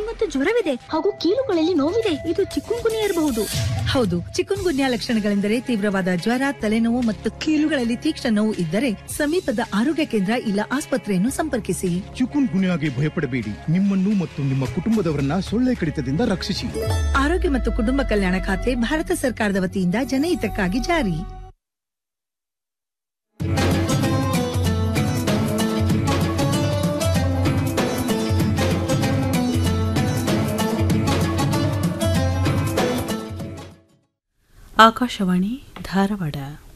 ಮತ್ತು ಜ್ವರವಿದೆ ಹಾಗೂ ಕೀಲುಗಳಲ್ಲಿ ನೋವಿದೆ ಇದು ಚಿಕ್ಕುಂಗುನಿ ಇರಬಹುದು ಹೌದು ಚಿಕುನ್ ಗುನ್ಯಾ ಲಕ್ಷಣಗಳೆಂದರೆ ತೀವ್ರವಾದ ಜ್ವರ ತಲೆನೋವು ಮತ್ತು ಕೀಲುಗಳಲ್ಲಿ ತೀಕ್ಷ್ಣ ನೋವು ಇದ್ದರೆ ಸಮೀಪದ ಆರೋಗ್ಯ ಕೇಂದ್ರ ಇಲ್ಲ ಆಸ್ಪತ್ರೆಯನ್ನು ಸಂಪರ್ಕಿಸಿ ಚಿಕುನ್ ಗುನ್ಯಾಗೆ ಭಯಪಡಬೇಡಿ ನಿಮ್ಮನ್ನು ಮತ್ತು ನಿಮ್ಮ ಕುಟುಂಬದವರನ್ನ ಸೊಳ್ಳೆ ಕಡಿತದಿಂದ ರಕ್ಷಿಸಿ ಆರೋಗ್ಯ ಮತ್ತು ಕುಟುಂಬ ಕಲ್ಯಾಣ ಖಾತೆ ಭಾರತ ಸರ್ಕಾರದ ವತಿಯಿಂದ ಜನಹಿತಕ್ಕಾಗಿ ಜಾರಿ ಆಕಾಶವಾಣಿ ಧಾರವಾಡ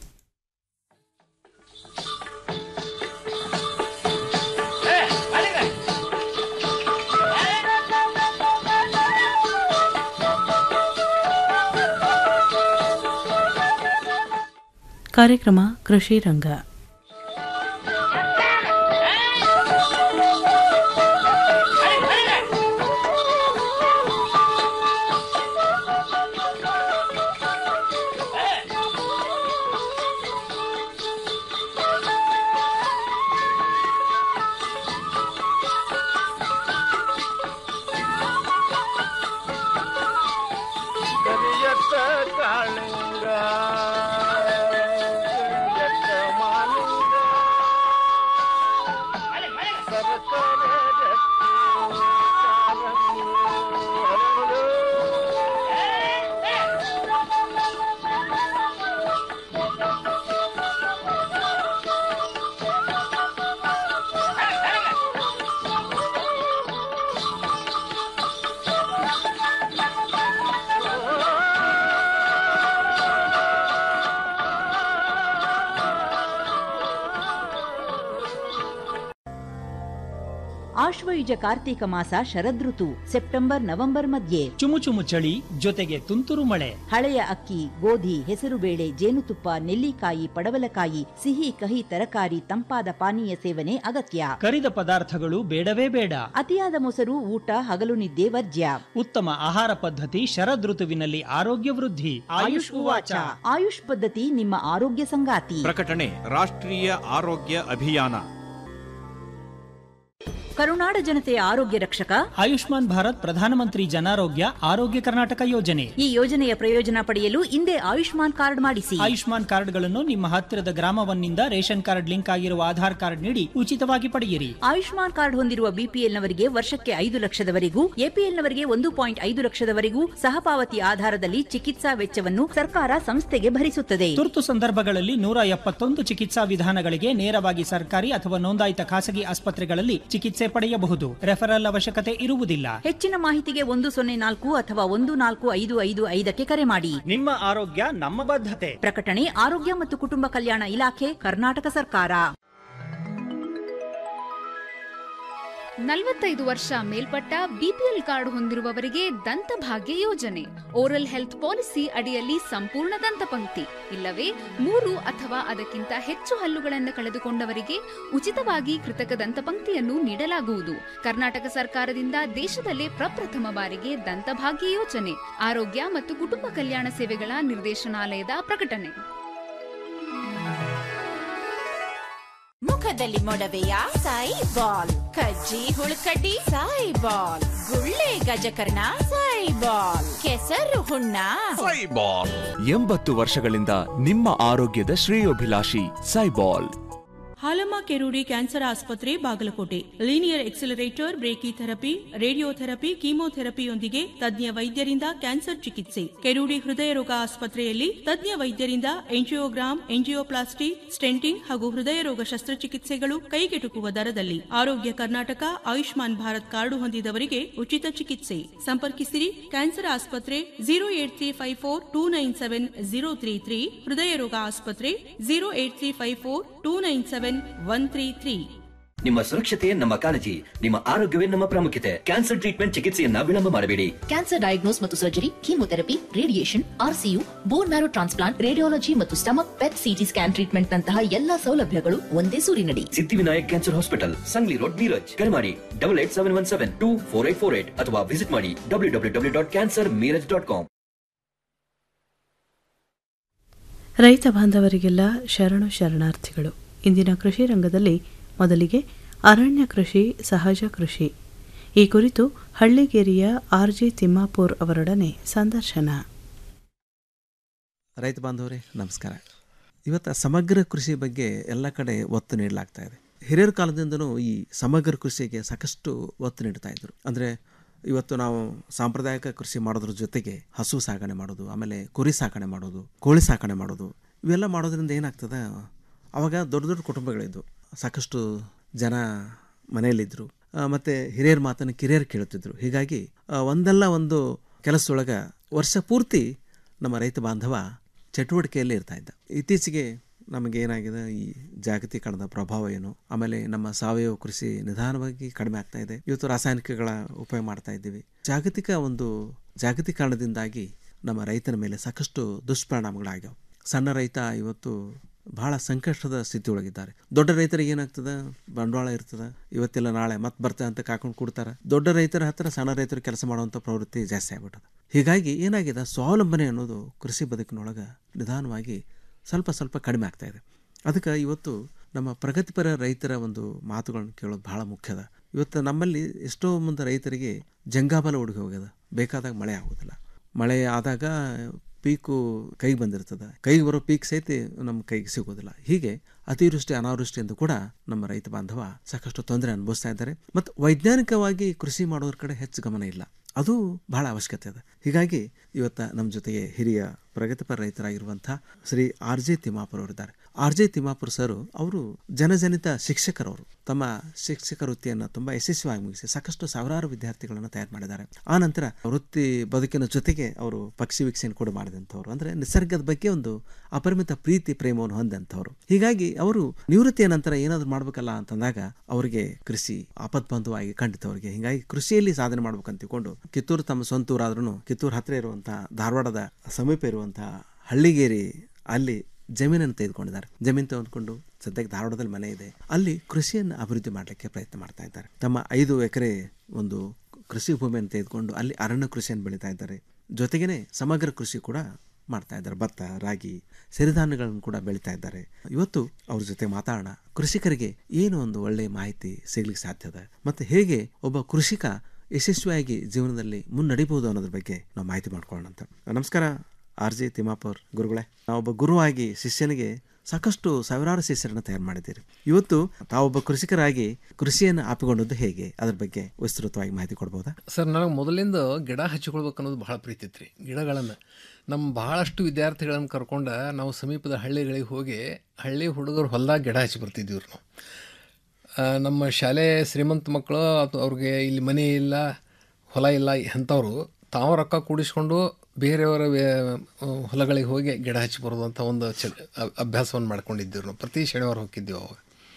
ಕಾರ್ಯಕ್ರಮ ಕೃಷಿ ರಂಗ ಕರಿಯತ್ತ ಕಾಳಿಂಗ ಕರಿಯತ್ತ ಮಾಲಿಂಗ ಸರಸರ ರತ್ನ ಕಾರಂಗಿ ಹರಳು. ಆಶ್ವಯುಜ ಕಾರ್ತೀಕ ಮಾಸ ಶರದೃತು ಸೆಪ್ಟೆಂಬರ್ ನವೆಂಬರ್ ಮಧ್ಯೆ ಚುಮು ಚುಮು ಚಳಿ ಜೊತೆಗೆ ತುಂತುರು ಮಳೆ ಹಳೆಯ ಅಕ್ಕಿ ಗೋಧಿ ಹೆಸರುಬೇಳೆ ಜೇನುತುಪ್ಪ ನೆಲ್ಲಿಕಾಯಿ ಪಡವಲಕಾಯಿ ಸಿಹಿ ಕಹಿ ತರಕಾರಿ ತಂಪಾದ ಪಾನೀಯ ಸೇವನೆ ಅಗತ್ಯ ಕರಿದ ಪದಾರ್ಥಗಳು ಬೇಡವೇ ಬೇಡ ಅತಿಯಾದ ಮೊಸರು ಊಟ ಹಗಲು ನಿದ್ದೆ ವರ್ಜ್ಯ ಉತ್ತಮ ಆಹಾರ ಪದ್ಧತಿ ಶರದೃತುವಿನಲ್ಲಿ ಆರೋಗ್ಯ ವೃದ್ಧಿ ಆಯುಷ್ ಉವಾಚ ಆಯುಷ್ ಪದ್ಧತಿ ನಿಮ್ಮ ಆರೋಗ್ಯ ಸಂಗಾತಿ ಪ್ರಕಟಣೆ ರಾಷ್ಟ್ರೀಯ ಆರೋಗ್ಯ ಅಭಿಯಾನ ಕರುನಾಡ ಜನತೆಯ ಆರೋಗ್ಯ ರಕ್ಷಕ ಆಯುಷ್ಮಾನ್ ಭಾರತ್ ಪ್ರಧಾನಮಂತ್ರಿ ಜನಾರೋಗ್ಯ ಆರೋಗ್ಯ ಕರ್ನಾಟಕ ಯೋಜನೆ ಈ ಯೋಜನೆಯ ಪ್ರಯೋಜನ ಪಡೆಯಲು ಹಿಂದೆ ಆಯುಷ್ಮಾನ್ ಕಾರ್ಡ್ ಮಾಡಿಸಿ ಆಯುಷ್ಮಾನ್ ಕಾರ್ಡ್ಗಳನ್ನು ನಿಮ್ಮ ಹತ್ತಿರದ ಗ್ರಾಮವನ್ನಿಂದ ರೇಷನ್ ಕಾರ್ಡ್ ಲಿಂಕ್ ಆಗಿರುವ ಆಧಾರ್ ಕಾರ್ಡ್ ನೀಡಿ ಉಚಿತವಾಗಿ ಪಡೆಯಿರಿ ಆಯುಷ್ಮಾನ್ ಕಾರ್ಡ್ ಹೊಂದಿರುವ ಬಿಪಿಎಲ್ನವರಿಗೆ ವರ್ಷಕ್ಕೆ ಐದು ಲಕ್ಷದವರೆಗೂ ಎಪಿಎಲ್ನವರಿಗೆ ಒಂದು ಪಾಯಿಂಟ್ ಐದು ಲಕ್ಷದವರೆಗೂ ಸಹಪಾವತಿ ಆಧಾರದಲ್ಲಿ ಚಿಕಿತ್ಸಾ ವೆಚ್ಚವನ್ನು ಸರ್ಕಾರ ಸಂಸ್ಥೆಗೆ ಭರಿಸುತ್ತದೆ ತುರ್ತು ಸಂದರ್ಭಗಳಲ್ಲಿ ನೂರ ಎಪ್ಪತ್ತೊಂದು ಚಿಕಿತ್ಸಾ ವಿಧಾನಗಳಿಗೆ ನೇರವಾಗಿ ಸರ್ಕಾರಿ ಅಥವಾ ನೋಂದಾಯಿತ ಖಾಸಗಿ ಆಸ್ಪತ್ರೆಗಳಲ್ಲಿ ಚಿಕಿತ್ಸೆ ಪಡೆಯಬಹುದು ರೆಫರಲ್ ಅವಶ್ಯಕತೆ ಇರುವುದಿಲ್ಲ ಹೆಚ್ಚಿನ ಮಾಹಿತಿಗೆ ಒಂದು ಸೊನ್ನೆ ನಾಲ್ಕು ಅಥವಾ ಒಂದು ನಾಲ್ಕು ಐದು ಐದು ಐದಕ್ಕೆ ಕರೆ ಮಾಡಿ ನಿಮ್ಮ ಆರೋಗ್ಯ ನಮ್ಮ ಬದ್ಧತೆ ಪ್ರಕಟಣೆ ಆರೋಗ್ಯ ಮತ್ತು ಕುಟುಂಬ ಕಲ್ಯಾಣ ಇಲಾಖೆ ಕರ್ನಾಟಕ ಸರ್ಕಾರ ನಲವತ್ತೈದು ವರ್ಷ ಮೇಲ್ಪಟ್ಟ ಬಿಪಿಎಲ್ ಕಾರ್ಡ್ ಹೊಂದಿರುವವರಿಗೆ ದಂತಭಾಗ್ಯ ಯೋಜನೆ ಓರಲ್ ಹೆಲ್ತ್ ಪಾಲಿಸಿ ಅಡಿಯಲ್ಲಿ ಸಂಪೂರ್ಣ ದಂತಪಂಕ್ತಿ ಇಲ್ಲವೇ ಮೂರು ಅಥವಾ ಅದಕ್ಕಿಂತ ಹೆಚ್ಚು ಹಲ್ಲುಗಳನ್ನು ಕಳೆದುಕೊಂಡವರಿಗೆ ಉಚಿತವಾಗಿ ಕೃತಕ ದಂತಪಂಕ್ತಿಯನ್ನು ನೀಡಲಾಗುವುದು ಕರ್ನಾಟಕ ಸರ್ಕಾರದಿಂದ ದೇಶದಲ್ಲೇ ಪ್ರಪ್ರಥಮ ಬಾರಿಗೆ ದಂತಭಾಗ್ಯ ಯೋಜನೆ ಆರೋಗ್ಯ ಮತ್ತು ಕುಟುಂಬ ಕಲ್ಯಾಣ ಸೇವೆಗಳ ನಿರ್ದೇಶನಾಲಯದ ಪ್ರಕಟಣೆ ಮುಖದಲ್ಲಿ ಮೊಡವೆಯ ಸಾಯಿ ಬಾಲ್ ಕಜ್ಜಿ ಹುಳುಕಡ್ಡಿ ಸಾಯಿ ಬಾಲ್ ಗುಳ್ಳೆ ಗಜಕರ್ಣ ಸಾಯಿ ಬಾಲ್ ಕೆಸರು ಹುಣ್ಣ ಎಂಬತ್ತು ವರ್ಷಗಳಿಂದ ನಿಮ್ಮ ಆರೋಗ್ಯದ ಶ್ರೇಯೋಭಿಲಾಷಿ ಸೈಬಾಲ್ ಹಾಲಮ್ಮ ಕೆರೂಡಿ ಕ್ಯಾನ್ಸರ್ ಆಸ್ಪತ್ರೆ Bagalkote linear accelerator brachy therapy radiotherapy ಕೀಮೋಥೆರಪಿಯೊಂದಿಗೆ ತಜ್ಞ ವೈದ್ಯರಿಂದ ಕ್ಯಾನ್ಸರ್ ಚಿಕಿತ್ಸೆ ಕೆರೂಡಿ ಹೃದಯ ರೋಗ ಆಸ್ಪತ್ರೆಯಲ್ಲಿ ತಜ್ಞ ವೈದ್ಯರಿಂದ ಎಂಜಿಯೋಗ್ರಾಮ್ ಎಂಜಿಯೋಪ್ಲಾಸ್ಟಿ ಸ್ಟೆಂಟಿಂಗ್ ಹಾಗೂ ಹೃದಯ ರೋಗ ಶಸ್ತ್ರಚಿಕಿತ್ಸೆಗಳು ಕೈಗೆಟುಕುವ ದರದಲ್ಲಿ ಆರೋಗ್ಯ ಕರ್ನಾಟಕ ಆಯುಷ್ಮಾನ್ ಭಾರತ್ ಕಾರ್ಡು ಹೊಂದಿದವರಿಗೆ ಉಚಿತ ಚಿಕಿತ್ಸೆ ಸಂಪರ್ಕಿಸಿರಿ ಕ್ಯಾನ್ಸರ್ ಆಸ್ಪತ್ರೆ zero eight three five four two nine seven zero three three ಹೃದಯ ರೋಗ ಆಸ್ಪತ್ರೆ zero eight three five four two nine seven one three three ನಿಮ್ಮ ಸುರಕ್ಷತೆ ನಮ್ಮ ಕಾಳಜಿ ನಿಮ್ಮ ಆರೋಗ್ಯವೇ ನಮ್ಮ ಪ್ರಾಮುಖ್ಯತೆ ಕ್ಯಾನ್ಸರ್ ಟ್ರೀಟ್ಮೆಂಟ್ ಚಿಕಿತ್ಸೆಯನ್ನ ವಿಳಂಬ ಮಾಡಬೇಡಿ ಕ್ಯಾನ್ಸರ್ ಡಯಾಗ್ನೋಸ್ ಮತ್ತು surgery chemotherapy radiation RCU bone marrow transplant radiology ಮತ್ತು stomach PET CT scan treatment ನಂತಹ ಎಲ್ಲಾ ಸೌಲಭ್ಯಗಳು ಒಂದೇ ಸೂರಿನಡಿ Siddhivinayak cancer hospital Sangli road Miraj ಕರೆ ಮಾಡಿ double eight seven one seven two four eight four eight ಅಥವಾ ವಿಸಿಟ್ ಮಾಡಿ W W W dot cancer Miraj dot com ರೈತ ಬಾಂಧವರಿಗೆಲ್ಲ ಶರಣು ಶರಣಾರ್ಥಿಗಳು ಇಂದಿನ ಕೃಷಿ ರಂಗದಲ್ಲಿ ಮೊದಲಿಗೆ ಅರಣ್ಯ ಕೃಷಿ ಸಹಜ ಕೃಷಿ ಈ ಕುರಿತು ಹಳ್ಳಿಗೇರಿಯ ಆರ್ ಜೆ ತಿಮ್ಮಾಪುರ್ ಅವರೊಡನೆ ಸಂದರ್ಶನ ರೈತ ಬಾಂಧವರೇ ನಮಸ್ಕಾರ ಇವತ್ತು ಸಮಗ್ರ ಕೃಷಿ ಬಗ್ಗೆ ಎಲ್ಲ ಕಡೆ ಒತ್ತು ನೀಡಲಾಗ್ತಾ ಇದೆ ಹಿರಿಯರ ಕಾಲದಿಂದನೂ ಈ ಸಮಗ್ರ ಕೃಷಿಗೆ ಸಾಕಷ್ಟು ಒತ್ತು ನೀಡ್ತಾ ಇದ್ರು ಅಂದರೆ ಇವತ್ತು ನಾವು ಸಾಂಪ್ರದಾಯಿಕ ಕೃಷಿ ಮಾಡೋದ್ರ ಜೊತೆಗೆ ಹಸು ಸಾಕಣೆ ಮಾಡೋದು ಆಮೇಲೆ ಕುರಿ ಸಾಕಣೆ ಮಾಡೋದು ಕೋಳಿ ಸಾಕಣೆ ಮಾಡೋದು ಇವೆಲ್ಲ ಮಾಡೋದ್ರಿಂದ ಏನಾಗ್ತದೆ ಅವಾಗ ದೊಡ್ಡ ದೊಡ್ಡ ಕುಟುಂಬಗಳಿದ್ವು ಸಾಕಷ್ಟು ಜನ ಮನೆಯಲ್ಲಿದ್ದರು ಮತ್ತು ಹಿರಿಯರ ಮಾತನ್ನು ಕಿರಿಯರು ಕೇಳುತ್ತಿದ್ದರು ಹೀಗಾಗಿ ಆ, ಒಂದಲ್ಲ ಒಂದು ಕೆಲಸದೊಳಗೆ ವರ್ಷ ಪೂರ್ತಿ ನಮ್ಮ ರೈತ ಬಾಂಧವ ಚಟುವಟಿಕೆಯಲ್ಲಿ ಇರ್ತಾ ಇದ್ದ ಇತ್ತೀಚೆಗೆ ನಮಗೆ ಏನಾಗಿದೆ ಈ ಜಾಗತೀಕರಣದ ಪ್ರಭಾವ ಏನು ಆಮೇಲೆ ನಮ್ಮ ಸಾವಯವ ಕೃಷಿ ನಿಧಾನವಾಗಿ ಕಡಿಮೆ ಆಗ್ತಾ ಇದೆ ಇವತ್ತು ರಾಸಾಯನಿಕಗಳ ಉಪಯೋಗ ಮಾಡ್ತಾ ಇದ್ದೀವಿ ಜಾಗತಿಕ ಒಂದು ಜಾಗತೀಕರಣದಿಂದಾಗಿ ನಮ್ಮ ರೈತನ ಮೇಲೆ ಸಾಕಷ್ಟು ದುಷ್ಪರಿಣಾಮಗಳಾಗ್ಯಾವ ಸಣ್ಣ ರೈತ ಇವತ್ತು ಬಹಳ ಸಂಕಷ್ಟದ ಸ್ಥಿತಿ ಒಳಗಿದ್ದಾರೆ ದೊಡ್ಡ ರೈತರಿಗೆ ಏನಾಗ್ತದೆ ಬಂಡವಾಳ ಇರ್ತದೆ ಇವತ್ತೆಲ್ಲ ನಾಳೆ ಮತ್ತೆ ಬರ್ತಾ ಅಂತ ಕಾಕೊಂಡು ಕೊಡ್ತಾರೆ ದೊಡ್ಡ ರೈತರ ಹತ್ರ ಸಣ್ಣ ರೈತರು ಕೆಲಸ ಮಾಡುವಂಥ ಪ್ರವೃತ್ತಿ ಜಾಸ್ತಿ ಆಗ್ಬಿಟ್ಟದ ಹೀಗಾಗಿ ಏನಾಗಿದೆ ಸ್ವಾವಲಂಬನೆ ಅನ್ನೋದು ಕೃಷಿ ಬದುಕಿನೊಳಗೆ ನಿಧಾನವಾಗಿ ಸ್ವಲ್ಪ ಸ್ವಲ್ಪ ಕಡಿಮೆ ಆಗ್ತಾ ಇದೆ ಅದಕ್ಕೆ ಇವತ್ತು ನಮ್ಮ ಪ್ರಗತಿಪರ ರೈತರ ಒಂದು ಮಾತುಗಳನ್ನು ಕೇಳೋದು ಬಹಳ ಮುಖ್ಯದ ಇವತ್ತು ನಮ್ಮಲ್ಲಿ ಎಷ್ಟೋ ಮಂದಿ ರೈತರಿಗೆ ಜಂಗಾಬಲ ಹುಡುಗಿ ಹೋಗ್ಯದ ಬೇಕಾದಾಗ ಮಳೆ ಆಗೋದಿಲ್ಲ ಮಳೆ ಆದಾಗ ಪೀಕು ಕೈಗೆ ಬಂದಿರ್ತದೆ ಕೈಗೆ ಬರೋ ಪೀಕ್ ಸಹಿತ ನಮ್ಮ ಕೈಗೆ ಸಿಗೋದಿಲ್ಲ ಹೀಗೆ ಅತಿವೃಷ್ಟಿ ಅನಾವೃಷ್ಟಿಯಿಂದ ಕೂಡ ನಮ್ಮ ರೈತ ಬಾಂಧವ ಸಾಕಷ್ಟು ತೊಂದರೆ ಅನುಭವಿಸ್ತಾ ಇದ್ದಾರೆ ಮತ್ತು ವೈಜ್ಞಾನಿಕವಾಗಿ ಕೃಷಿ ಮಾಡೋದ್ರ ಕಡೆ ಹೆಚ್ಚು ಗಮನ ಇಲ್ಲ ಅದು ಬಹಳ ಅವಶ್ಯಕತೆ ಇದೆ ಹೀಗಾಗಿ ಇವತ್ತು ನಮ್ಮ ಜೊತೆಗೆ ಹಿರಿಯ ಪ್ರಗತಿಪರ ರೈತರಾಗಿರುವಂಥ ಶ್ರೀ ಆರ್ ಜೆ ತಿಮ್ಮಾಪುರ್ ಅವರಿದ್ದಾರೆ ಆರ್ ಜೆ ತಿಮ್ಮಾಪುರ್ ಸರ್ ಅವರು ಜನಜನಿತ ಶಿಕ್ಷಕರವರು ತಮ್ಮ ಶಿಕ್ಷಕ ವೃತ್ತಿಯನ್ನು ತುಂಬ ಯಶಸ್ವಿಯಾಗಿ ಮುಗಿಸಿ ಸಾಕಷ್ಟು ಸಾವಿರಾರು ವಿದ್ಯಾರ್ಥಿಗಳನ್ನು ತಯಾರು ಮಾಡಿದ್ದಾರೆ ಆ ನಂತರ ವೃತ್ತಿ ಬದುಕಿನ ಜೊತೆಗೆ ಅವರು ಪಕ್ಷಿ ವೀಕ್ಷಣೆ ಕೂಡ ಮಾಡಿದಂಥವ್ರು ಅಂದರೆ ನಿಸರ್ಗದ ಬಗ್ಗೆ ಒಂದು ಅಪರಿಮಿತ ಪ್ರೀತಿ ಪ್ರೇಮವನ್ನು ಹೊಂದಂಥವ್ರು ಹೀಗಾಗಿ ಅವರು ನಿವೃತ್ತಿಯ ನಂತರ ಏನಾದರೂ ಮಾಡಬೇಕಲ್ಲ ಅಂತಂದಾಗ ಅವರಿಗೆ ಕೃಷಿ ಆಪದ್ಬಂಧುವಾಗಿ ಕಂಡಿತವರಿಗೆ ಹೀಗಾಗಿ ಕೃಷಿಯಲ್ಲಿ ಸಾಧನೆ ಮಾಡ್ಬೇಕಂತ ತಿಳ್ಕೊಂಡು ಕಿತ್ತೂರು ತಮ್ಮ ಸ್ವಂತ ಊರಾದ್ರೂ ಕಿತ್ತೂರು ಹತ್ತಿರ ಇರುವಂತಹ ಧಾರವಾಡದ ಸಮೀಪ ಇರುವಂತಹ ಹಳ್ಳಿಗೇರಿ ಅಲ್ಲಿ ಜಮೀನನ್ನು ತೆಗೆದುಕೊಂಡಿದ್ದಾರೆ ಜಮೀನು ತೆಗೆದುಕೊಂಡು ಸದ್ಯಕ್ಕೆ ಧಾರವಾಡದಲ್ಲಿ ಮನೆ ಇದೆ ಅಲ್ಲಿ ಕೃಷಿಯನ್ನು ಅಭಿವೃದ್ಧಿ ಮಾಡಲಿಕ್ಕೆ ಪ್ರಯತ್ನ ಮಾಡ್ತಾ ಇದ್ದಾರೆ ತಮ್ಮ ಐದು ಎಕರೆ ಒಂದು ಕೃಷಿ ಭೂಮಿಯನ್ನು ತೆಗೆದುಕೊಂಡು ಅಲ್ಲಿ ಅರಣ್ಯ ಕೃಷಿಯನ್ನು ಬೆಳೀತಾ ಇದ್ದಾರೆ ಜೊತೆಗೇನೆ ಸಮಗ್ರ ಕೃಷಿ ಕೂಡ ಮಾಡ್ತಾ ಇದ್ದಾರೆ ಭತ್ತ ರಾಗಿ ಸಿರಿಧಾನ್ಯಗಳನ್ನು ಕೂಡ ಬೆಳೀತಾ ಇದ್ದಾರೆ ಇವತ್ತು ಅವ್ರ ಜೊತೆ ಮಾತಾಡೋಣ ಕೃಷಿಕರಿಗೆ ಏನು ಒಂದು ಒಳ್ಳೆಯ ಮಾಹಿತಿ ಸಿಗ್ಲಿಕ್ಕೆ ಸಾಧ್ಯದ ಮತ್ತು ಹೇಗೆ ಒಬ್ಬ ಕೃಷಿಕ ಯಶಸ್ವಿಯಾಗಿ ಜೀವನದಲ್ಲಿ ಮುನ್ನಡಿಬಹುದು ಅನ್ನೋದ್ರ ಬಗ್ಗೆ ನಾವು ಮಾಹಿತಿ ಮಾಡ್ಕೊಳ್ಳೋಣ ಅಂತ ನಮಸ್ಕಾರ ಆರ್ ಜೆ ತಿಮ್ಮಾಪುರ್ ಗುರುಗಳೇ ನಾವೊಬ್ಬ ಗುರುವಾಗಿ ಶಿಷ್ಯನಿಗೆ ಸಾಕಷ್ಟು ಸಾವಿರಾರು ಶಿಷ್ಯರನ್ನು ತಯಾರು ಮಾಡಿದ್ದೀರಿ ಇವತ್ತು ತಾವೊಬ್ಬ ಕೃಷಿಕರಾಗಿ ಕೃಷಿಯನ್ನು ಆಪಿಕೊಂಡದ್ದು ಹೇಗೆ ಅದ್ರ ಬಗ್ಗೆ ವಿಸ್ತೃತವಾಗಿ ಮಾಹಿತಿ ಕೊಡ್ಬೋದಾ ಸರ್ ನನಗೆ ಮೊದಲಿಂದ ಗಿಡ ಹಚ್ಕೊಳ್ಬೇಕು ಅನ್ನೋದು ಭಾಳ ಪ್ರೀತಿ ಇತ್ತು ರೀ ಗಿಡಗಳನ್ನು ನಮ್ಮ ಭಾಳಷ್ಟು ವಿದ್ಯಾರ್ಥಿಗಳನ್ನು ಕರ್ಕೊಂಡು ನಾವು ಸಮೀಪದ ಹಳ್ಳಿಗಳಿಗೆ ಹೋಗಿ ಹಳ್ಳಿ ಹುಡುಗರು ಹೊಲದಾಗ ಗಿಡ ಹಚ್ಚಿ ಬರ್ತಿದ್ದೀವಿ ನಾವು ಆ, ನಮ್ಮ ಶಾಲೆ ಶ್ರೀಮಂತ ಮಕ್ಕಳು ಅಥವಾ ಅವ್ರಿಗೆ ಇಲ್ಲಿ ಮನೆ ಇಲ್ಲ ಹೊಲ ಇಲ್ಲ ಅಂಥವ್ರು ತಾವು ರೊಕ್ಕ ಕೂಡಿಸ್ಕೊಂಡು ಬೇರೆಯವರ ವೇ- ಹೊಲಗಳಿಗೆ ಹೋಗಿ ಗಿಡ ಹಚ್ಚಿ ಬರೋದು ಅಂತ ಒಂದು ಚ ಅ- ಅಭ್ಯಾಸವನ್ನು ಮಾಡ್ಕೊಂಡಿದ್ದೀವಿ ನಾವು ಪ್ರತಿ ಶನಿವಾರ ಹೋಗಿದ್ದೀವಿ ಅವಾಗ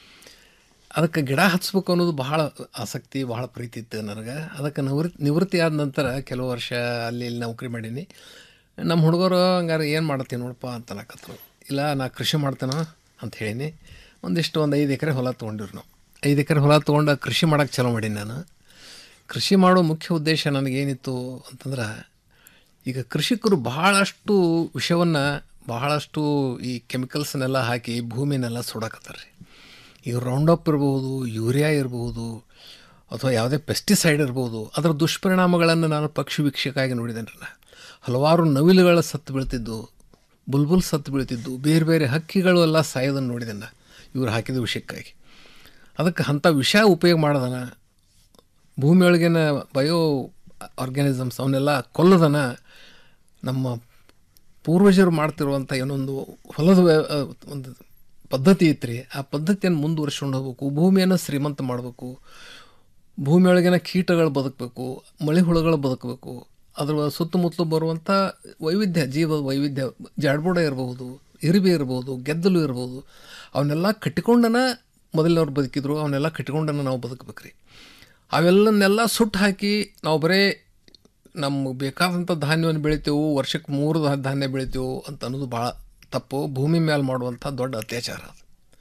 ಅದಕ್ಕೆ ಗಿಡ ಹಚ್ಬೇಕು ಅನ್ನೋದು ಬಹಳ ಆಸಕ್ತಿ ಬಹಳ ಪ್ರೀತಿ ಇತ್ತು ನನಗೆ ಅದಕ್ಕೆ ನಿವೃತ್ತಿ ನಿವೃತ್ತಿ ಆದ ನಂತರ ಕೆಲವು ವರ್ಷ ಅಲ್ಲಿ ಇಲ್ಲಿ ನೌಕರಿ ಮಾಡೀನಿ ನಮ್ಮ ಹುಡುಗರು ಹಂಗಾರೆ ಏನು ಮಾಡ್ತೀನಿ ನೋಡಪ್ಪ ಅಂತ ಅನ್ನಕತ್ರು ಇಲ್ಲ ನಾ ಕೃಷಿ ಮಾಡ್ತೇನೆ ಅಂತ ಹೇಳೀನಿ ಒಂದಿಷ್ಟು ಒಂದು ಐದು ಎಕರೆ ಹೊಲ ತೊಗೊಂಡಿರು ನಾವು ಐದು ಎಕರೆ ಹೊಲ ತೊಗೊಂಡು ಕೃಷಿ ಮಾಡೋಕ್ಕೆ ಚಾಲೂ ಮಾಡೀನಿ ನಾನು ಕೃಷಿ ಮಾಡೋ ಮುಖ್ಯ ಉದ್ದೇಶ ನನಗೇನಿತ್ತು ಅಂತಂದ್ರೆ ಈಗ ಕೃಷಿಕರು ಬಹಳಷ್ಟು ವಿಷವನ್ನು ಬಹಳಷ್ಟು ಈ ಕೆಮಿಕಲ್ಸ್ನೆಲ್ಲ ಹಾಕಿ ಭೂಮಿನೆಲ್ಲ ಸುಡಕತ್ತಾರೆ ರೀ ಈಗ ರೌಂಡಪ್ ಇರ್ಬೋದು ಯೂರಿಯಾ ಇರ್ಬೋದು ಅಥವಾ ಯಾವುದೇ ಪೆಸ್ಟಿಸೈಡ್ ಇರ್ಬೋದು ಅದರ ದುಷ್ಪರಿಣಾಮಗಳನ್ನು ನಾನು ಪಕ್ಷಿ ವೀಕ್ಷಕಾಗಿ ನೋಡಿದ್ದೇನೆ ರೀ ಹಲವಾರು ನವಿಲುಗಳ ಸತ್ತು ಬೀಳ್ತಿದ್ದು ಬುಲ್ಬುಲ್ ಸತ್ತು ಬೀಳ್ತಿದ್ದು ಬೇರೆ ಬೇರೆ ಹಕ್ಕಿಗಳು ಎಲ್ಲ ಸಾಯೋದನ್ನು ನೋಡಿದ್ದೇನೆ ಇವ್ರು ಹಾಕಿದ ವಿಷಯಕ್ಕಾಗಿ ಅದಕ್ಕೆ ಅಂಥ ವಿಷ ಉಪಯೋಗ ಮಾಡೋದನ ಭೂಮಿಯೊಳಗಿನ ಬಯೋ ಆರ್ಗ್ಯಾನಿಸಮ್ಸ್ ಅವನ್ನೆಲ್ಲ ಕೊಲ್ಲೋದನ ನಮ್ಮ ಪೂರ್ವಜರು ಮಾಡ್ತಿರುವಂಥ ಏನೊಂದು ಹೊಲದ ವ್ಯ- ಆ, ಒಂದು ಪದ್ಧತಿ ಇತ್ತು ರೀ ಆ ಪದ್ಧತಿಯನ್ನು ಮುಂದುವರ್ಸ್ಕೊಂಡು ಹೋಗ್ಬೇಕು ಭೂಮಿಯನ್ನು ಶ್ರೀಮಂತ ಮಾಡಬೇಕು ಭೂಮಿಯೊಳಗಿನ ಕೀಟಗಳು ಬದುಕಬೇಕು ಮಳೆ ಹುಳುಗಳು ಬದುಕಬೇಕು ಅದರ ಸುತ್ತಮುತ್ತಲು ಬರುವಂಥ ವೈವಿಧ್ಯ ಜೀವ ವೈವಿಧ್ಯ ಜಾಡ್ಬೋಡ ಇರಬಹುದು ಇರುಬೆ ಇರ್ಬೋದು ಗೆದ್ದಲು ಇರ್ಬೋದು ಅವನ್ನೆಲ್ಲ ಕಟ್ಟಿಕೊಂಡನ ಮೊದಲಿನವ್ರು ಬದುಕಿದ್ರು ಅವನ್ನೆಲ್ಲ ಕಟ್ಟಿಕೊಂಡನ ನಾವು ಬದುಕಬೇಕ್ರಿ ಅವೆಲ್ಲನ್ನೆಲ್ಲ ಸುಟ್ಟು ಹಾಕಿ ನಾವು ಬರೇ ನಮ್ಗೆ ಬೇಕಾದಂಥ ಧಾನ್ಯವನ್ನು ಬೆಳಿತೇವೆ ವರ್ಷಕ್ಕೆ ಮೂರು ಧಾ- ಧಾನ್ಯ ಬೆಳಿತೇವೆ ಅಂತ ಅನ್ನೋದು ಭಾಳ ತಪ್ಪು ಭೂಮಿ ಮೇಲೆ ಮಾಡುವಂಥ ದೊಡ್ಡ ಅತ್ಯಾಚಾರ ಅದು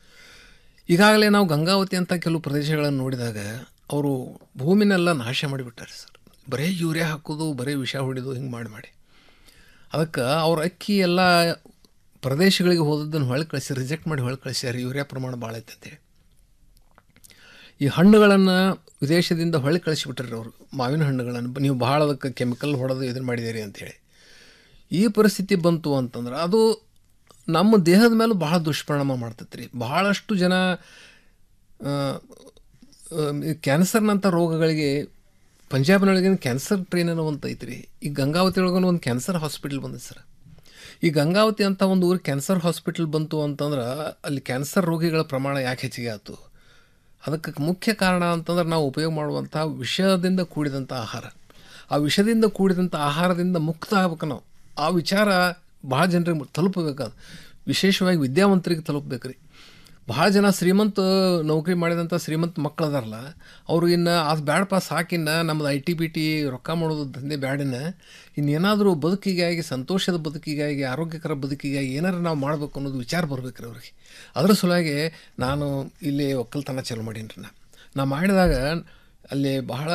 ಈಗಾಗಲೇ ನಾವು ಗಂಗಾವತಿ ಅಂತ ಕೆಲವು ಪ್ರದೇಶಗಳನ್ನು ನೋಡಿದಾಗ ಅವರು ಭೂಮಿನೆಲ್ಲ ನಾಶ ಮಾಡಿಬಿಟ್ಟಾರೆ ಸರ್ ಬರೀ ಯೂರಿಯಾ ಹಾಕೋದು ಬರೀ ವಿಷ ಹೊಡಿದು ಹಿಂಗೆ ಮಾಡಿ ಮಾಡಿ ಅದಕ್ಕೆ ಅವ್ರ ಅಕ್ಕಿ ಎಲ್ಲ ಪ್ರದೇಶಗಳಿಗೆ ಹೋದದ್ದನ್ನು ಹೊಳೆ ಕಳಿಸಿ ರಿಜೆಕ್ಟ್ ಮಾಡಿ ಹೊಳೆ ಕಳಿಸ್ಯಾರ ಯೂರಿಯಾ ಪ್ರಮಾಣ ಭಾಳ ಐತೆ ಅಂತೇಳಿ ಈ ಹಣ್ಣುಗಳನ್ನು ವಿದೇಶದಿಂದ ಹೊಳ್ಳಿ ಕಳಿಸಿಬಿಟ್ರಿ ಅವರು ಮಾವಿನ ಹಣ್ಣುಗಳನ್ನು ನೀವು ಭಾಳ ಅದಕ್ಕೆ ಕೆಮಿಕಲ್ ಹೊಡೆದು ಇದನ್ನು ಮಾಡಿದ್ದೀರಿ ಅಂತೇಳಿ ಈ ಪರಿಸ್ಥಿತಿ ಬಂತು ಅಂತಂದ್ರೆ ಅದು ನಮ್ಮ ದೇಹದ ಮೇಲೆ ಬಹಳ ದುಷ್ಪರಿಣಾಮ ಮಾಡ್ತೈತೆ ರೀ ಭಾಳಷ್ಟು ಜನ ಆ, ಆ, ಈ ಕ್ಯಾನ್ಸರ್ನಂಥ ರೋಗಗಳಿಗೆ ಪಂಜಾಬ್ನೊಳಗೆ ಕ್ಯಾನ್ಸರ್ ಟ್ರೈನ್ ಅನ್ನೋ ಒಂದು ಐತ್ರಿ ಈ ಗಂಗಾವತಿ ಒಳಗೂ ಒಂದು ಕ್ಯಾನ್ಸರ್ ಹಾಸ್ಪಿಟಲ್ ಬಂದಿದೆ ಸರ್ ಈ ಗಂಗಾವತಿ ಅಂತ ಒಂದು ಊರು ಕ್ಯಾನ್ಸರ್ ಹಾಸ್ಪಿಟಲ್ ಬಂತು ಅಂತಂದ್ರೆ ಅಲ್ಲಿ ಕ್ಯಾನ್ಸರ್ ರೋಗಿಗಳ ಪ್ರಮಾಣ ಯಾಕೆ ಹೆಚ್ಚಿಗೆ ಆಯ್ತು ಅದಕ್ಕೆ ಮುಖ್ಯ ಕಾರಣ ಅಂತಂದ್ರೆ ನಾವು ಉಪಯೋಗ ಮಾಡುವಂಥ ವಿಷದಿಂದ ಕೂಡಿದಂಥ ಆಹಾರ ಆ ವಿಷದಿಂದ ಕೂಡಿದಂಥ ಆಹಾರದಿಂದ ಮುಕ್ತ ಆಗ್ಬೇಕು ನಾವು ಆ ವಿಚಾರ ಭಾಳ ಜನರಿಗೆ ತಲುಪಬೇಕಾದ ವಿಶೇಷವಾಗಿ ವಿದ್ಯಾವಂತರಿಗೆ ತಲುಪಬೇಕು ರೀ ಭಾಳ ಜನ ಶ್ರೀಮಂತ ನೌಕರಿ ಮಾಡಿದಂಥ ಶ್ರೀಮಂತ ಮಕ್ಳು ಅದಾರಲ್ಲ ಅವರು ಇನ್ನು ಅದು ಬ್ಯಾಡಪ್ಪ ಸಾಕಿನ್ನ ನಮ್ಮದು ಐ ಟಿ ಬಿ ಟಿ ರೊಕ್ಕ ಮಾಡೋದು ದಂಧೆ ಬ್ಯಾಡಿನ ಇನ್ನೇನಾದರೂ ಬದುಕಿಗಾಗಿ ಸಂತೋಷದ ಬದುಕಿಗಾಗಿ ಆರೋಗ್ಯಕರ ಬದುಕಿಗಾಗಿ ಏನಾರು ನಾವು ಮಾಡಬೇಕು ಅನ್ನೋದು ವಿಚಾರ ಬರ್ಬೇಕು ರೀ ಅವ್ರಿಗೆ ಅದ್ರ ಸಲುವಾಗಿ ನಾನು ಇಲ್ಲಿ ಒಕ್ಕಲ್ತನ ಚಾಲು ಮಾಡೀನಿ ರೀ ನಾ ನಾ ಮಾಡಿದಾಗ ಅಲ್ಲಿ ಬಹಳ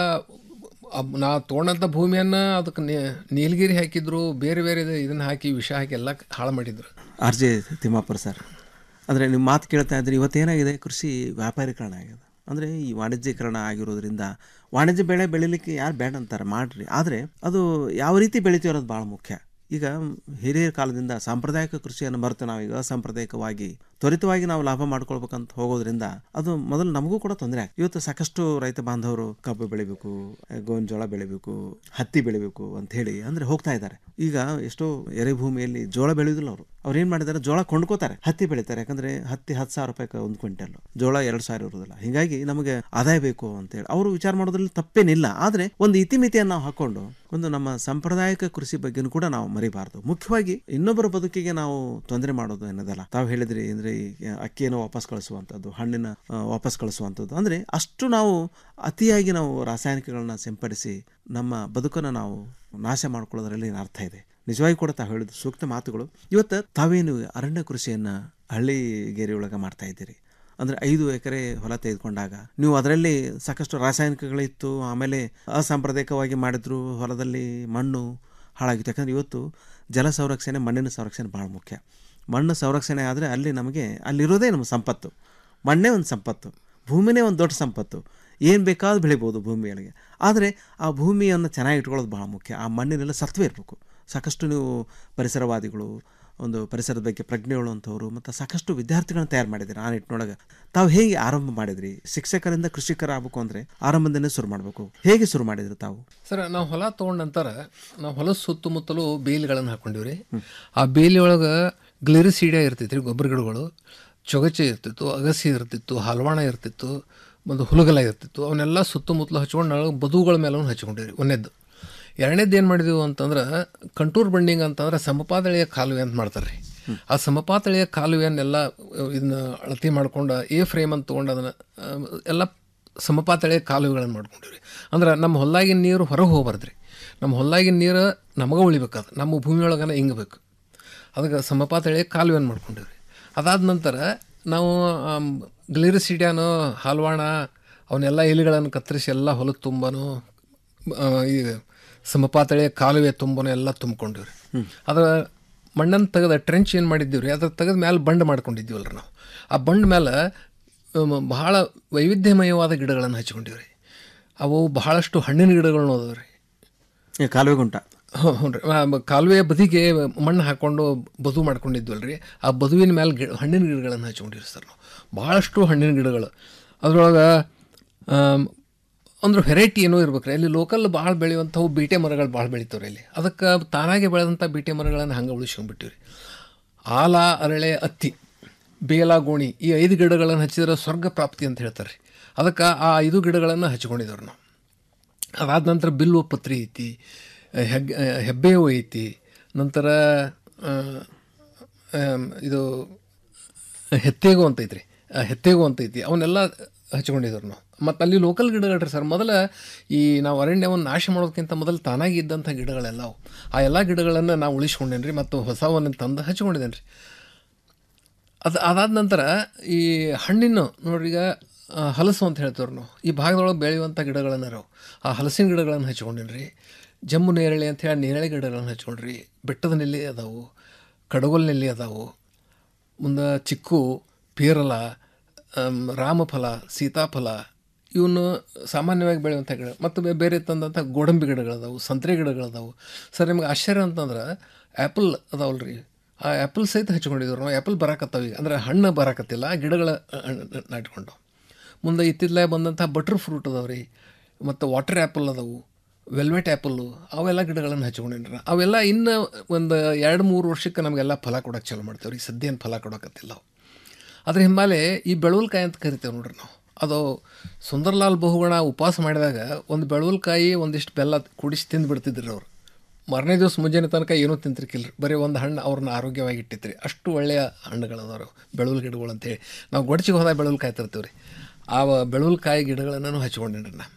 ಅಬ್- ನಾ ತೊಗೊಂಡಂಥ ಭೂಮಿಯನ್ನು ಅದಕ್ಕೆ ನೀಲಗಿರಿ ಹಾಕಿದ್ರು ಬೇರೆ ಬೇರೆ ಇದನ್ನು ಹಾಕಿ ವಿಷ ಹಾಕಿ ಎಲ್ಲ ಹಾಳು ಮಾಡಿದ್ರು ಆರ್ ಜೆ ತಿಮ್ಮಾಪುರ ಸರ್ ಅಂದರೆ ನಿಮ್ಮ ಮಾತು ಕೇಳ್ತಾ ಇದ್ರೆ ಇವತ್ತೇನಾಗಿದೆ ಕೃಷಿ ವ್ಯಾಪಾರೀಕರಣ ಆಗಿದೆ ಅಂದರೆ ಈ ವಾಣಿಜ್ಯೀಕರಣ ಆಗಿರೋದ್ರಿಂದ ವಾಣಿಜ್ಯ ಬೆಳೆ ಬೆಳಿಲಿಕ್ಕೆ ಯಾರು ಬೇಡ ಅಂತಾರೆ ಮಾಡ್ರಿ ಆದರೆ ಅದು ಯಾವ ರೀತಿ ಬೆಳಿತೀವಿ ಅನ್ನೋದು ಭಾಳ ಮುಖ್ಯ ಈಗ ಹಿರಿಯರ ಕಾಲದಿಂದ ಸಾಂಪ್ರದಾಯಿಕ ಕೃಷಿಯನ್ನು ಮರೆತು ನಾವೀಗ ಅಸಾಂಪ್ರದಾಯಿಕವಾಗಿ ತ್ವರಿತವಾಗಿ ನಾವು ಲಾಭ ಮಾಡ್ಕೊಳ್ಬೇಕಂತ ಹೋಗೋದ್ರಿಂದ ಅದು ಮೊದಲು ನಮಗೂ ಕೂಡ ತೊಂದರೆ ಆಗ್ತದೆ ಇವತ್ತು ಸಾಕಷ್ಟು ರೈತ ಬಾಂಧವರು ಕಬ್ಬು ಬೆಳಿಬೇಕು ಗೋವಿನ ಜೋಳ ಬೆಳಿಬೇಕು ಹತ್ತಿ ಬೆಳಿಬೇಕು ಅಂತ ಹೇಳಿ ಅಂದ್ರೆ ಹೋಗ್ತಾ ಇದ್ದಾರೆ ಈಗ ಎಷ್ಟೋ ಎರೆಭೂಮಿಯಲ್ಲಿ ಜೋಳ ಬೆಳೆಯೋದಿಲ್ಲ ಅವರು ಅವ್ರು ಏನ್ ಮಾಡಿದ್ದಾರೆ ಜೋಳ ಕೊಂಡ್ಕೋತಾರೆ ಹತ್ತಿ ಬೆಳಿತಾರೆ ಯಾಕಂದ್ರೆ ಹತ್ತಿ ಹತ್ತು ಸಾವಿರ ರೂಪಾಯಿ ಒಂದು ಕ್ವಿಂಟಲ್ ಜೋಳ ಎರಡು ಸಾವಿರ ಇರೋದಿಲ್ಲ ಹೀಗಾಗಿ ನಮಗೆ ಆದಾಯ ಬೇಕು ಅಂತೇಳಿ ಅವರು ವಿಚಾರ ಮಾಡೋದ್ರಲ್ಲಿ ತಪ್ಪೇನಿಲ್ಲ ಆದ್ರೆ ಒಂದು ಇತಿಮಿತಿಯನ್ನು ನಾವು ಹಾಕೊಂಡು ಒಂದು ನಮ್ಮ ಸಾಂಪ್ರದಾಯಿಕ ಕೃಷಿ ಬಗ್ಗೆನೂ ಕೂಡ ನಾವು ಮರಿಬಾರ್ದು ಮುಖ್ಯವಾಗಿ ಇನ್ನೊಬ್ಬರ ಬದುಕಿಗೆ ನಾವು ತೊಂದರೆ ಮಾಡೋದು ಏನದಲ್ಲ ತಾವು ಹೇಳಿದ್ರಿ ಅಂದ್ರೆ ಈ ಅಕ್ಕಿಯನ್ನು ವಾಪಸ್ ಕಳಿಸುವಂಥದ್ದು ಹಣ್ಣಿನ ಆ, ವಾಪಸ್ ಕಳಿಸುವಂಥದ್ದು ಅಂದ್ರೆ ಅಷ್ಟು ನಾವು ಅತಿಯಾಗಿ ನಾವು ರಾಸಾಯನಿಕಗಳನ್ನ ಸಿಂಪಡಿಸಿ ನಮ್ಮ ಬದುಕನ್ನು ನಾವು ನಾಶ ಮಾಡ್ಕೊಳ್ಳೋದ್ರಲ್ಲಿ ಏನು ಅರ್ಥ ಇದೆ ನಿಜವಾಗಿ ಕೂಡ ತಾವು ಹೇಳಿದ ಸೂಕ್ತ ಮಾತುಗಳು ಇವತ್ತು ತಾವೇನು ಅರಣ್ಯ ಕೃಷಿಯನ್ನ ಹಳ್ಳಿಗೇರಿ ಒಳಗೆ ಮಾಡ್ತಾ ಇದ್ದೀರಿ ಅಂದ್ರೆ ಐದು ಎಕರೆ ಹೊಲ ತೆಗೆದುಕೊಂಡಾಗ ನೀವು ಅದರಲ್ಲಿ ಸಾಕಷ್ಟು ರಾಸಾಯನಿಕಗಳಿತ್ತು ಆಮೇಲೆ ಅಸಾಂಪ್ರದಾಯಿಕವಾಗಿ ಮಾಡಿದ್ರು ಹೊಲದಲ್ಲಿ ಮಣ್ಣು ಹಾಳಾಗಿತ್ತು ಯಾಕಂದ್ರೆ ಇವತ್ತು ಜಲ ಸಂರಕ್ಷಣೆ ಮಣ್ಣಿನ ಸಂರಕ್ಷಣೆ ಭಾಳ ಮುಖ್ಯ ಮಣ್ಣು ಸಂರಕ್ಷಣೆ ಆದರೆ ಅಲ್ಲಿ ನಮಗೆ ಅಲ್ಲಿರೋದೇ ನಮ್ಮ ಸಂಪತ್ತು ಮಣ್ಣೇ ಒಂದು ಸಂಪತ್ತು ಭೂಮಿನೇ ಒಂದು ದೊಡ್ಡ ಸಂಪತ್ತು ಏನು ಬೇಕಾದ್ರೂ ಬೆಳಿಬೋದು ಭೂಮಿಯೊಳಗೆ ಆದರೆ ಆ ಭೂಮಿಯನ್ನು ಚೆನ್ನಾಗಿ ಇಟ್ಕೊಳ್ಳೋದು ಭಾಳ ಮುಖ್ಯ ಆ ಮಣ್ಣಿನೆಲ್ಲ ಸತ್ವ ಇರಬೇಕು ಸಾಕಷ್ಟು ನೀವು ಪರಿಸರವಾದಿಗಳು ಒಂದು ಪರಿಸರದ ಬಗ್ಗೆ ಪ್ರಜ್ಞೆ ಉಳ್ಳುವಂಥವ್ರು ಮತ್ತು ಸಾಕಷ್ಟು ವಿದ್ಯಾರ್ಥಿಗಳನ್ನ ತಯಾರು ಮಾಡಿದ್ದೀರಿ ಆ ನಿಟ್ಟಿನೊಳಗೆ ತಾವು ಹೇಗೆ ಆರಂಭ ಮಾಡಿದ್ರಿ ಶಿಕ್ಷಕರಿಂದ ಕೃಷಿಕರ ಆಗ್ಬೇಕು ಅಂದರೆ ಆರಂಭದಿಂದನೇ ಶುರು ಮಾಡಬೇಕು ಹೇಗೆ ಶುರು ಮಾಡಿದ್ರಿ ತಾವು ಸರ್ ನಾವು ಹೊಲ ತೊಗೊಂಡ ನಂತರ ನಾವು ಹೊಲದ ಸುತ್ತಮುತ್ತಲು ಬೇಲಿಗಳನ್ನು ಹಾಕೊಂಡಿವ್ರಿ ಆ ಬೇಲಿ ಒಳಗೆ ಗ್ಲಿರಿಸೀಡಿಯ ಇರ್ತೈತಿ ರೀ ಗೊಬ್ಬರ ಗಿಡಗಳು ಚೊಗಚೆ ಇರ್ತಿತ್ತು ಅಗಸಿ ಇರ್ತಿತ್ತು ಹಲವಾಣ ಇರ್ತಿತ್ತು ಮತ್ತು ಹುಲಗಲ ಇರ್ತಿತ್ತು ಅವನ್ನೆಲ್ಲ ಸುತ್ತಮುತ್ತಲು ಹಚ್ಕೊಂಡು ನಾವು ಬದುಗಳ ಮೇಲೆ ಹಚ್ಕೊಂಡಿವ್ರಿ ಒಂದೇದ್ದು ಎರಡನೇದು ಏನು ಮಾಡಿದೆವು ಅಂತಂದ್ರೆ ಕಂಟೂರ್ ಬಂಡಿಂಗ್ ಅಂತಂದ್ರೆ ಸಮಪಾತಳಿಯ ಕಾಲುವೆ ಅಂತ ಮಾಡ್ತಾರೆ ರೀ ಆ ಸಮಪಾತಳಿಯ ಕಾಲುವೆಯನ್ನೆಲ್ಲ ಇದನ್ನ ಅಳತೆ ಮಾಡ್ಕೊಂಡು ಎ ಫ್ರೇಮ್ ಅಂತ ತೊಗೊಂಡು ಅದನ್ನು ಎಲ್ಲ ಸಮಪಾತಳಿಯ ಕಾಲುವೆಗಳನ್ನು ಮಾಡ್ಕೊಂಡಿವ್ರಿ ಅಂದ್ರೆ ನಮ್ಮ ಹೊಲ್ದಾಗಿನ ನೀರು ಹೊರಗೆ ಹೋಗ್ಬಾರ್ದು ರೀ ನಮ್ಮ ಹೊಲ್ದಾಗಿನ ನೀರು ನಮಗೆ ಉಳಿಬೇಕಾದ ನಮ್ಮ ಭೂಮಿಯೊಳಗನ ಹಿಂಗಬೇಕು ಅದಕ್ಕೆ ಸಮಪಾತಳಿಯ ಕಾಲುವೆಯನ್ನು ಮಾಡ್ಕೊಂಡಿವ್ರಿ ಅದಾದ ನಂತರ ನಾವು ಗ್ಲಿರಿಸಿಡ್ಯಾನು ಹಾಲ್ವಾಣ ಅವನ್ನೆಲ್ಲ ಎಲೆಗಳನ್ನು ಕತ್ತರಿಸಿ ಎಲ್ಲ ಹೊಲಕ್ಕೆ ತುಂಬನು ಈ ಸಮಪಾತಳಿಯ ಕಾಲುವೆ ತುಂಬನು ಎಲ್ಲ ತುಂಬ್ಕೊಂಡಿವ್ರಿ ಅದರ ಮಣ್ಣನ್ನು ತೆಗೆದ ಟ್ರೆಂಚ್ ಏನು ಮಾಡಿದ್ದೀವಿ ರೀ ಅದ್ರ ತೆಗೆದ ಮೇಲೆ ಬಂಡ್ ಮಾಡ್ಕೊಂಡಿದ್ದೀವಲ್ಲ ನಾವು ಆ ಬಂಡ್ ಮೇಲೆ ಅಮ್, ಬಹಳ ವೈವಿಧ್ಯಮಯವಾದ ಗಿಡಗಳನ್ನು ಹಚ್ಕೊಂಡಿವ್ರಿ ಅವು ಬಹಳಷ್ಟು ಹಣ್ಣಿನ ಗಿಡಗಳನ್ನ ಅದಾವ ರೀ ಕಾಲುವೆ ಗುಂಟ ಹ್ಞೂ ರೀ ಕಾಲುವೆ ಬದಿಗೆ ಮಣ್ಣು ಹಾಕ್ಕೊಂಡು ಬದು ಮಾಡ್ಕೊಂಡಿದ್ವಲ್ಲ ರೀ ಆ ಬದುವಿನ ಮೇಲೆ ಗಿಡ ಹಣ್ಣಿನ ಗಿಡಗಳನ್ನು ಹಚ್ಕೊಂಡಿರಿ ಸರ್ ನಾವು ಭಾಳಷ್ಟು ಹಣ್ಣಿನ ಗಿಡಗಳು ಅದ್ರೊಳಗೆ ಅಂದ್ರೆ ವೆರೈಟಿ ಏನೋ ಇರ್ಬೇಕು ರೀ ಅಲ್ಲಿ ಲೋಕಲ್ ಭಾಳ ಬೆಳೆಯುವಂಥವು ಬೀಟೆ ಮರಗಳು ಭಾಳ ಬೆಳಿತಾವ್ರಿ ಇಲ್ಲಿ ಅದಕ್ಕೆ ತಾನಾಗೆ ಬೆಳೆದಂಥ ಬೀಟೆ ಮರಗಳನ್ನು ಹಂಗೆ ಉಳಿಸ್ಕೊಂಡ್ಬಿಟ್ಟಿವಿ ರೀ ಆಲ ಅರಳೆ ಅತ್ತಿ ಬೇಲ ಗೋಣಿ ಈ ಐದು ಗಿಡಗಳನ್ನು ಹಚ್ಚಿದ್ರೆ ಸ್ವರ್ಗ ಪ್ರಾಪ್ತಿ ಅಂತ ಹೇಳ್ತಾರೆ ರೀ ಅದಕ್ಕೆ ಆ ಐದು ಗಿಡಗಳನ್ನು ಹಚ್ಕೊಂಡಿದ್ದೇವೆ ನಾವು ಅದಾದ ನಂತರ ಬಿಲ್ವ ಪತ್ರಿ ಐತಿ ಹೆಗ್ ಹೆಬ್ಬೇವು ಐತಿ ನಂತರ ಆ, ಆಮ್, ಇದು ಹೆತ್ತೇಗು ಅಂತ ಐತ್ರಿ ಆ ಹೆತ್ತೇಗು ಅಂತ ಐತಿ ಅವನ್ನೆಲ್ಲ ಹಚ್ಕೊಂಡಿದ್ರು ನಾವು ಮತ್ತು ಅಲ್ಲಿ ಲೋಕಲ್ ಗಿಡಗಳ್ರಿ ಸರ್ ಮೊದಲ ಈ ನಾವು ಅರಣ್ಯವನ್ನು ನಾಶ ಮಾಡೋದಕ್ಕಿಂತ ಮೊದಲು ತಾನಾಗಿ ಇದ್ದಂಥ ಗಿಡಗಳೆಲ್ಲ ಅವು ಆ ಎಲ್ಲ ಗಿಡಗಳನ್ನು ನಾವು ಉಳಿಸ್ಕೊಂಡೇನೆ ರೀ ಮತ್ತು ಹೊಸವನ್ನು ತಂದು ಹಚ್ಕೊಂಡಿದ್ದೇನೆ ರೀ ಅದು ಅದಾದ ನಂತರ ಈ ಹಣ್ಣಿನ ನೋಡ್ರಿ ಈಗ ಆ, ಹಲಸು ಅಂತ ಹೇಳ್ತೇವ್ರಿ ನಾವು ಈ ಭಾಗದೊಳಗೆ ಬೆಳೆಯುವಂಥ ಗಿಡಗಳನ್ನು ನಾವು ಆ ಹಲಸಿನ ಗಿಡಗಳನ್ನು ಹಚ್ಕೊಂಡೇನಿ ರೀ ಜಮ್ಮು ನೇರಳೆ ಅಂತ ಹೇಳಿ ನೇರಳೆ ಗಿಡಗಳನ್ನು ಹಚ್ಕೊಂಡ್ರಿ ಬೆಟ್ಟದ ನೆಲ್ಲಿ ಅದಾವು ಕಡಗೋಲ್ ನೆಲ್ಲಿ ಅದಾವು ಮುಂದೆ ಚಿಕ್ಕು ಪೇರಲ ಆಮ್, ರಾಮಫಲ ಸೀತಾಫಲ ಇವನು ಸಾಮಾನ್ಯವಾಗಿ ಬೆಳೆಯುವಂಥ ಗಿಡ ಮತ್ತು ಬೇ- ಬೇರೆ ತಂದಂಥ ಗೋಡಂಬಿ ಗಿಡಗಳದಾವು ಸಂತ್ರೆ ಗಿಡಗಳದಾವು ಸರ್ ನಿಮ್ಗೆ ಆಶ್ಚರ್ಯ ಅಂತಂದ್ರೆ ಆ್ಯಪಲ್ ಅದಾವಲ್ಲ ರೀ ಆ ಆ್ಯಪಲ್ ಸಹಿತ ಹಚ್ಕೊಂಡಿದ್ರು ನಾವು ಆ್ಯಪಲ್ ಬರಾಕತ್ತಾವ ಈಗ ಅಂದರೆ ಹಣ್ಣು ಬರಾಕತ್ತಿಲ್ಲ ಗಿಡಗಳ ಹಣ್ಣು ನಾಟ್ಕೊಂಡು ಮುಂದೆ ಇತ್ತಿತ್ತಲೇ ಬಂದಂಥ ಬಟರ್ ಫ್ರೂಟ್ ಅದಾವೆ ರೀ ಮತ್ತು ವಾಟರ್ ಆ್ಯಪಲ್ ಅದಾವು ವೆಲ್ವೆಟ್ ಆ್ಯಪಲ್ಲು ಅವೆಲ್ಲ ಗಿಡಗಳನ್ನು ಹಚ್ಕೊಂಡಿನ್ರಿ ಅವೆಲ್ಲ ಇನ್ನು ಒಂದು ಎರಡು ಮೂರು ವರ್ಷಕ್ಕೆ ನಮಗೆಲ್ಲ ಫಲ ಕೊಡೋಕೆ ಚಾಲು ಮಾಡ್ತೇವೆ ರೀ ಸದ್ಯ ಏನು ಫಲ ಕೊಡೋಕತ್ತಿಲ್ಲ ಅವು ಅದ್ರ ಹಿಂಬಾಲೆ ಈ ಬೆಳವಲ್ಕಾಯಿ ಅಂತ ಕರಿತೇವೆ ನೋಡ್ರಿ ನಾವು ಅದು ಸುಂದರ್ಲಾಲ್ ಬಹುಗುಣ ಉಪವಾಸ ಮಾಡಿದಾಗ ಒಂದು ಬೆಳವಲ್ಕಾಯಿ ಒಂದಿಷ್ಟು ಬೆಲ್ಲ ಕುಡಿಸಿ ತಿಂದು ಬಿಡ್ತಿದ್ರಿ ಅವ್ರು ಮಾರನೇ ದಿವಸ ಮುಂಜಾನೆ ತನಕ ಏನೂ ತಿಂತಿರ್ಕಿಲ್ರಿ ಬರೀ ಒಂದು ಹಣ್ಣು ಅವ್ರನ್ನ ಆರೋಗ್ಯವಾಗಿ ಇಟ್ಟಿತ್ರಿ ಅಷ್ಟು ಒಳ್ಳೆಯ ಹಣ್ಣುಗಳದವ್ರು ಬೆಳವಲ್ ಗಿಡಗಳು ಅಂತೇಳಿ ನಾವು ಗೊಡಚಿಗೆ ಹೋದಾಗ ಬೆಳವಲ್ಕಾಯಿ ತರ್ತೀವಿ ರೀ ಆ ಬೆಳವಲ್ಕಾಯಿ ಗಿಡಗಳನ್ನು ಹಚ್ಕೊಂಡಿನ್ರಿ ನಾ